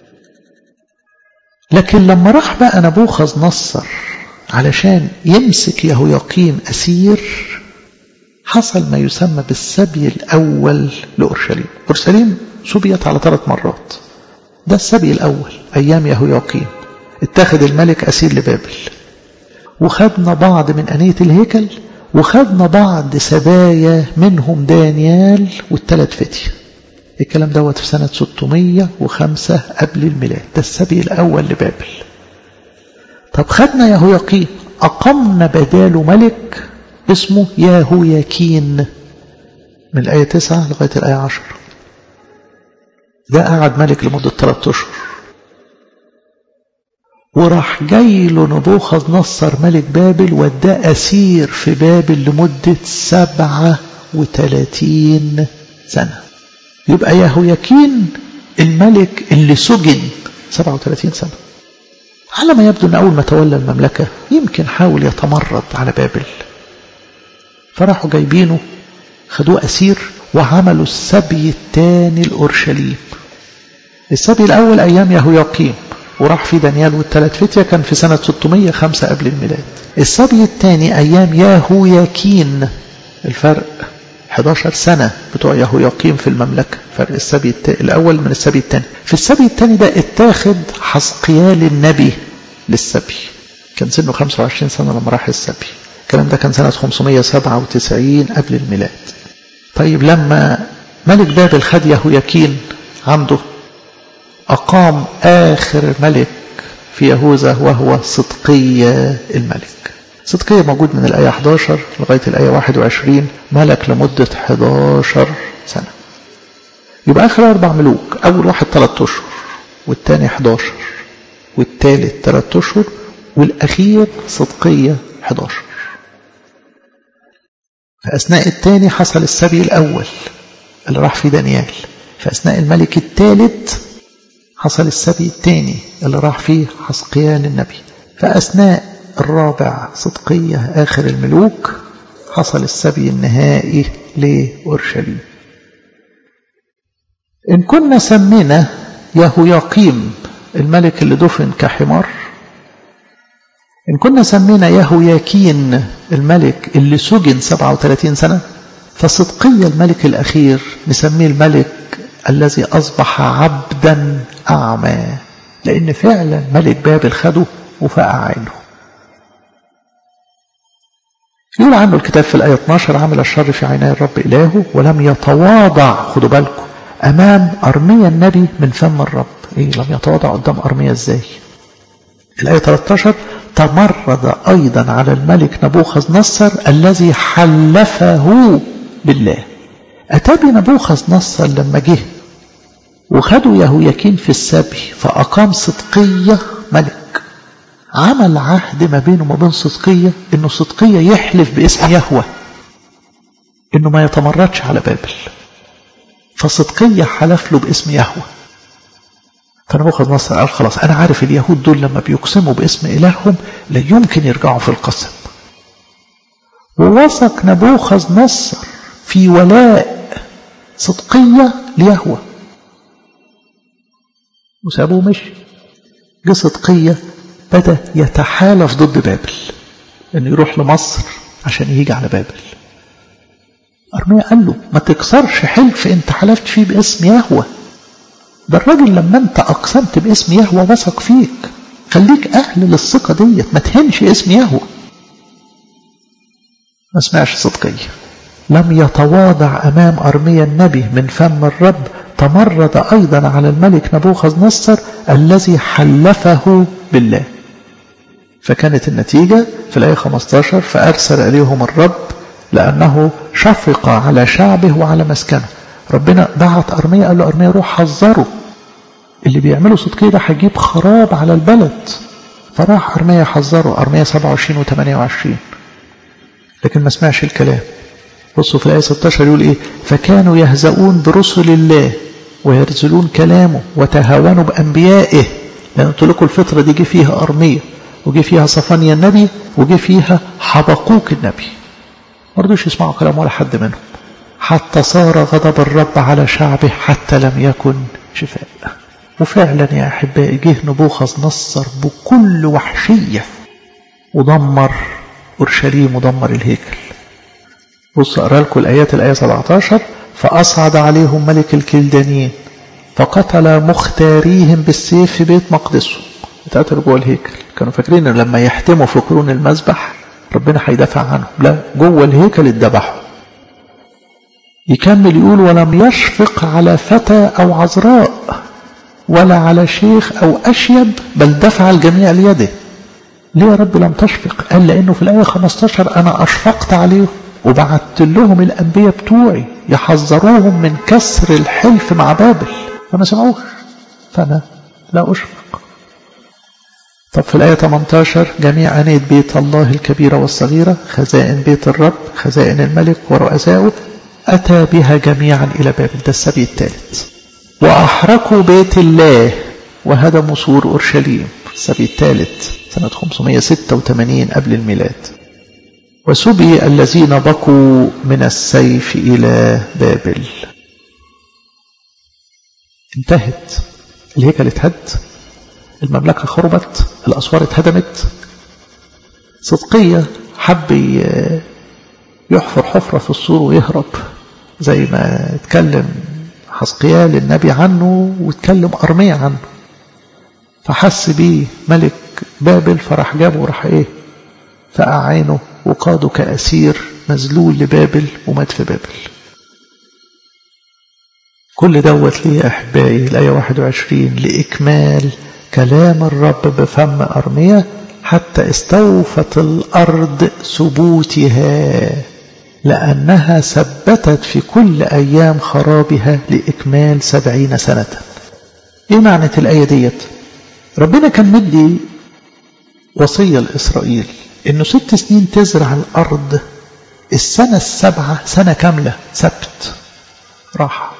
لكن لما راح بقى نبوخذ نصر علشان يمسك يهوياقيم أسير حصل ما يسمى بالسبي الأول لأورشليم أورشليم سبيت على ثلاث مرات ده السبي الأول أيام يهوياقيم اتخذ الملك أسير لبابل وخدنا بعض من أنية الهيكل وخدنا بعض سبايا منهم دانيال والثلاث فتية الكلام دوت في سنة 605 قبل الميلاد ده السبي الأول لبابل طب خدنا يهوياقيم أقمنا بداله ملك اسمه ياهوياكين من الآية 9 لغاية الآية 10 ده قعد ملك لمدة 3 أشهر وراح جاي له نبوخذ نصر ملك بابل وداه أسير في بابل لمدة سبعة وثلاثين سنة يبقى يهوياكين الملك اللي سجن سبعة وثلاثين سنة على ما يبدو أن أول ما تولى المملكة يمكن حاول يتمرد على بابل فراحوا جايبينه خدوه أسير وعملوا السبي الثاني لأورشليم السبي الأول أيام يهوياقيم وراح في دانيال والثلاث فتية كان في سنة 605 قبل الميلاد السبي الثاني أيام ياهوياكين الفرق 11 سنة بتوع يهوياقيم في المملكة فرق السبي الأول من السبي الثاني في السبي الثاني ده اتاخد حسقيال النبي للسبي كان سنه 25 سنة لما راح السبي الكلام ده كان سنة 597 قبل الميلاد طيب لما ملك بابل خد يهوياكين عنده أقام آخر ملك في يهوذا وهو صدقية الملك صدقية موجود من الآية 11 لغاية الآية 21 ملك لمدة 11 سنة يبقى آخر أربع ملوك أول واحد 3 أشهر والتاني 11 والتالت 3 أشهر والأخير صدقية 11 في أثناء الثاني حصل السبي الأول اللي راح في دانيال في أثناء الملك الثالث حصل السبي الثاني اللي راح فيه حسقيان النبي فأثناء الرابع صدقية آخر الملوك حصل السبي النهائي لأورشليم إن كنا سمينا يهوياقيم الملك اللي دفن كحمار إن كنا سمينا يهوياكين الملك اللي سجن 37 سنة فصدقية الملك الأخير نسميه الملك الذي أصبح عبدا أعمى لأن فعلا ملك بابل خده وفقع عينه يقول عنه الكتاب في الآية 12 عمل الشر في عيني الرب إلهه ولم يتواضع خدوا بالكم أمام أرميا النبي من فم الرب إيه لم يتواضع قدام أرميا إزاي الآية 13 تمرد أيضا على الملك نبوخذ نصر الذي حلفه بالله أتى بنبوخذ نصر لما جه وخدوا يهوياكين في السبي فأقام صدقية ملك عمل عهد ما بينه وما بين صدقية إنه صدقية يحلف باسم يهوى إنه ما يتمردش على بابل فصدقية حلف له باسم يهوى فنبوخذ نصر قال خلاص أنا عارف اليهود دول لما بيقسموا باسم إلههم لا يمكن يرجعوا في القسم ووثق نبوخذ نصر في ولاء صدقية ليهوى وسابوه مشي جه صدقية بدأ يتحالف ضد بابل انه يروح لمصر عشان يجي على بابل أرميا قال له ما تكسرش حلف انت حلفت فيه باسم يهوى ده الراجل لما انت اقسمت باسم يهوى وثق فيك خليك اهل للثقة ديت ما تهنش اسم يهوى ما سمعش صدقية لم يتواضع أمام أرميا النبي من فم الرب تمرد أيضا على الملك نبوخذ نصر الذي حلفه بالله فكانت النتيجة في الآية 15 فأرسل إليهم الرب لأنه شفق على شعبه وعلى مسكنه ربنا بعت أرمية قال له أرمية روح حذره اللي بيعملوا صدقية ده هيجيب خراب على البلد فراح أرمية حذره أرمية 27 و 28 لكن ما سمعش الكلام بصوا في الآية 16 يقول إيه فكانوا يهزؤون برسل الله ويرزلون كلامه وتهاونوا بأنبيائه لأن قلت لكم الفترة دي جه فيها أرمية وجه فيها صفانيا النبي وجه فيها حبقوك النبي ما رضوش يسمعوا كلام ولا حد منهم حتى صار غضب الرب على شعبه حتى لم يكن شفاء وفعلا يا أحبائي جه نبوخذ نصر بكل وحشية ودمر أورشليم ودمر الهيكل بصوا أقرأ لكم الآيات الآية 17 فأصعد عليهم ملك الكلدانيين فقتل مختاريهم بالسيف في بيت مقدسه اتقتلوا جوه الهيكل كانوا فاكرين ان لما يحتموا في قرون المذبح ربنا هيدافع عنهم لا جوه الهيكل اتذبحوا يكمل يقول ولم يشفق على فتى او عذراء ولا على شيخ او اشيب بل دفع الجميع ليده ليه يا رب لم تشفق قال لانه في الايه 15 انا اشفقت عليهم وبعت لهم الانبياء بتوعي يحذروهم من كسر الحلف مع بابل فما سمعوش فانا لا اشفق طب في الآية 18 جميع أنية بيت الله الكبيرة والصغيرة خزائن بيت الرب خزائن الملك ورؤسائه أتى بها جميعا إلى بابل ده السبي الثالث وأحرقوا بيت الله وهدموا سور أورشليم السبي الثالث سنة 586 قبل الميلاد وسبي الذين بقوا من السيف إلى بابل انتهت الهيكل اتهد المملكة خربت الأسوار اتهدمت صدقية حب يحفر حفرة في السور ويهرب زي ما اتكلم حسقيال النبي عنه واتكلم أرمية عنه فحس بيه ملك بابل فراح جابه وراح ايه فقع عينه وقاده كأسير مذلول لبابل ومات في بابل كل دوت ليه أحبائي الآية 21 لإكمال كلام الرب بفم أرمية حتى استوفت الأرض ثبوتها لأنها ثبتت في كل أيام خرابها لإكمال سبعين سنة إيه معنى الآية ديت ربنا كان مدي وصية لإسرائيل إنه ست سنين تزرع الأرض السنة السبعة سنة كاملة سبت راحة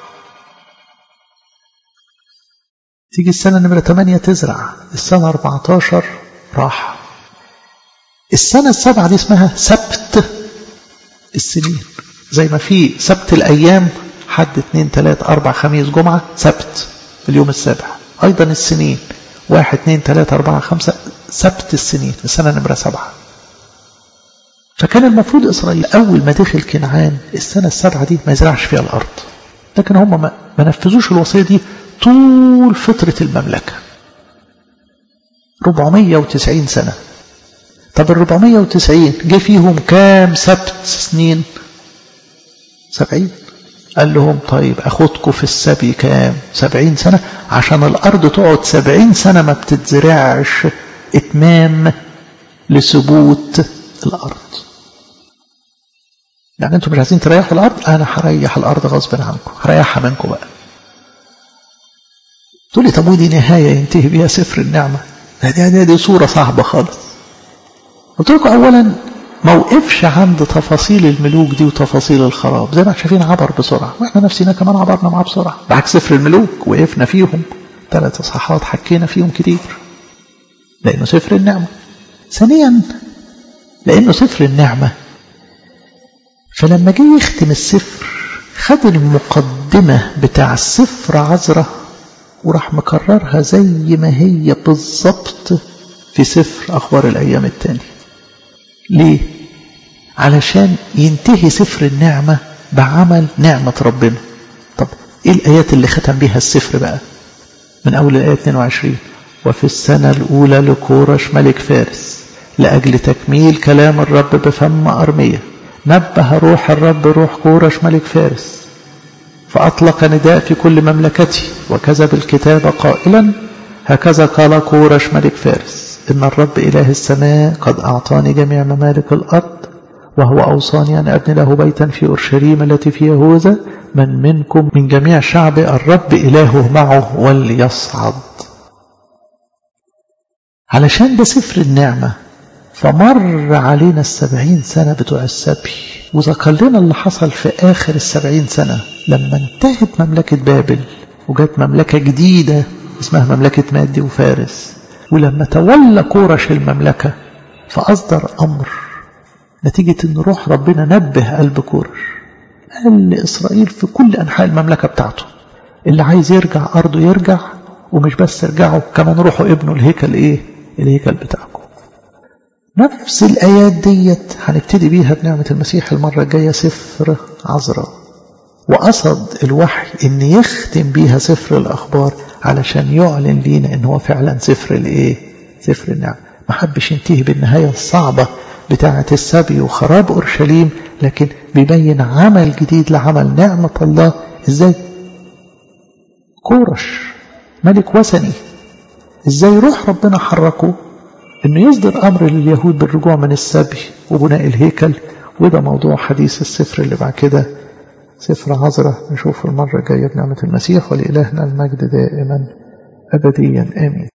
تيجي السنة نمرة 8 تزرع السنة 14 راحة السنة السبعة دي اسمها سبت السنين زي ما في سبت الأيام حد اثنين ثلاثة أربع خميس جمعة سبت اليوم السابع أيضا السنين واحد اثنين ثلاثة أربعة خمسة سبت السنين السنة نمرة سبعة فكان المفروض إسرائيل أول ما دخل كنعان السنة السبعة دي ما يزرعش فيها الأرض لكن هم ما نفذوش الوصية دي طول فترة المملكة 490 سنة طب ال 490 جه فيهم كام سبت سنين 70 قال لهم طيب أخدكم في السبي كام 70 سنة عشان الأرض تقعد 70 سنة ما بتتزرعش إتمام لثبوت الأرض يعني انتم مش عايزين تريحوا الأرض أنا هريح الأرض غصب عنكم هريحها منكم بقى تقول لي طب ودي نهاية ينتهي بها سفر النعمة دي, دي, دي صورة صعبة خالص قلت لكم أولا ما وقفش عند تفاصيل الملوك دي وتفاصيل الخراب زي ما شايفين عبر بسرعة واحنا نفسنا كمان عبرنا معاه بسرعة بعكس سفر الملوك وقفنا فيهم ثلاث اصحاحات حكينا فيهم كتير لأنه سفر النعمة ثانيا لأنه سفر النعمة فلما جه يختم السفر خد المقدمة بتاع السفر عذرة وراح مكررها زي ما هي بالظبط في سفر أخبار الأيام التاني ليه؟ علشان ينتهي سفر النعمة بعمل نعمة ربنا طب إيه الآيات اللي ختم بيها السفر بقى من أول الآية 22 وفي السنة الأولى لكورش ملك فارس لأجل تكميل كلام الرب بفم أرمية نبه روح الرب روح كورش ملك فارس فأطلق نداء في كل مملكته وكذب الكتاب قائلا هكذا قال كورش ملك فارس إن الرب إله السماء قد أعطاني جميع ممالك الأرض وهو أوصاني أن أبني له بيتا في أورشليم التي في يهوذا من منكم من جميع شعب الرب إلهه معه وليصعد علشان ده سفر النعمة فمر علينا السبعين سنة بتوع السبي وذكر لنا اللي حصل في آخر السبعين سنة لما انتهت مملكة بابل وجت مملكة جديدة اسمها مملكة مادي وفارس ولما تولى كورش المملكة فأصدر أمر نتيجة أن روح ربنا نبه قلب كورش قال لإسرائيل في كل أنحاء المملكة بتاعته اللي عايز يرجع أرضه يرجع ومش بس يرجعوا كمان روحوا ابنوا الهيكل إيه الهيكل بتاعكم نفس الآيات ديت هنبتدي بيها بنعمة المسيح المرة الجاية سفر عذراء وقصد الوحي ان يختم بيها سفر الأخبار علشان يعلن لينا ان هو فعلا سفر الايه سفر النعم ما حبش ينتهي بالنهاية الصعبة بتاعة السبي وخراب أورشليم لكن بيبين عمل جديد لعمل نعمة الله ازاي كورش ملك وثني ازاي روح ربنا حركه انه يصدر امر لليهود بالرجوع من السبي وبناء الهيكل وده موضوع حديث السفر اللي بعد كده سفر عذرة نشوف المرة الجاية بنعمة المسيح ولإلهنا المجد دائما أبديا آمين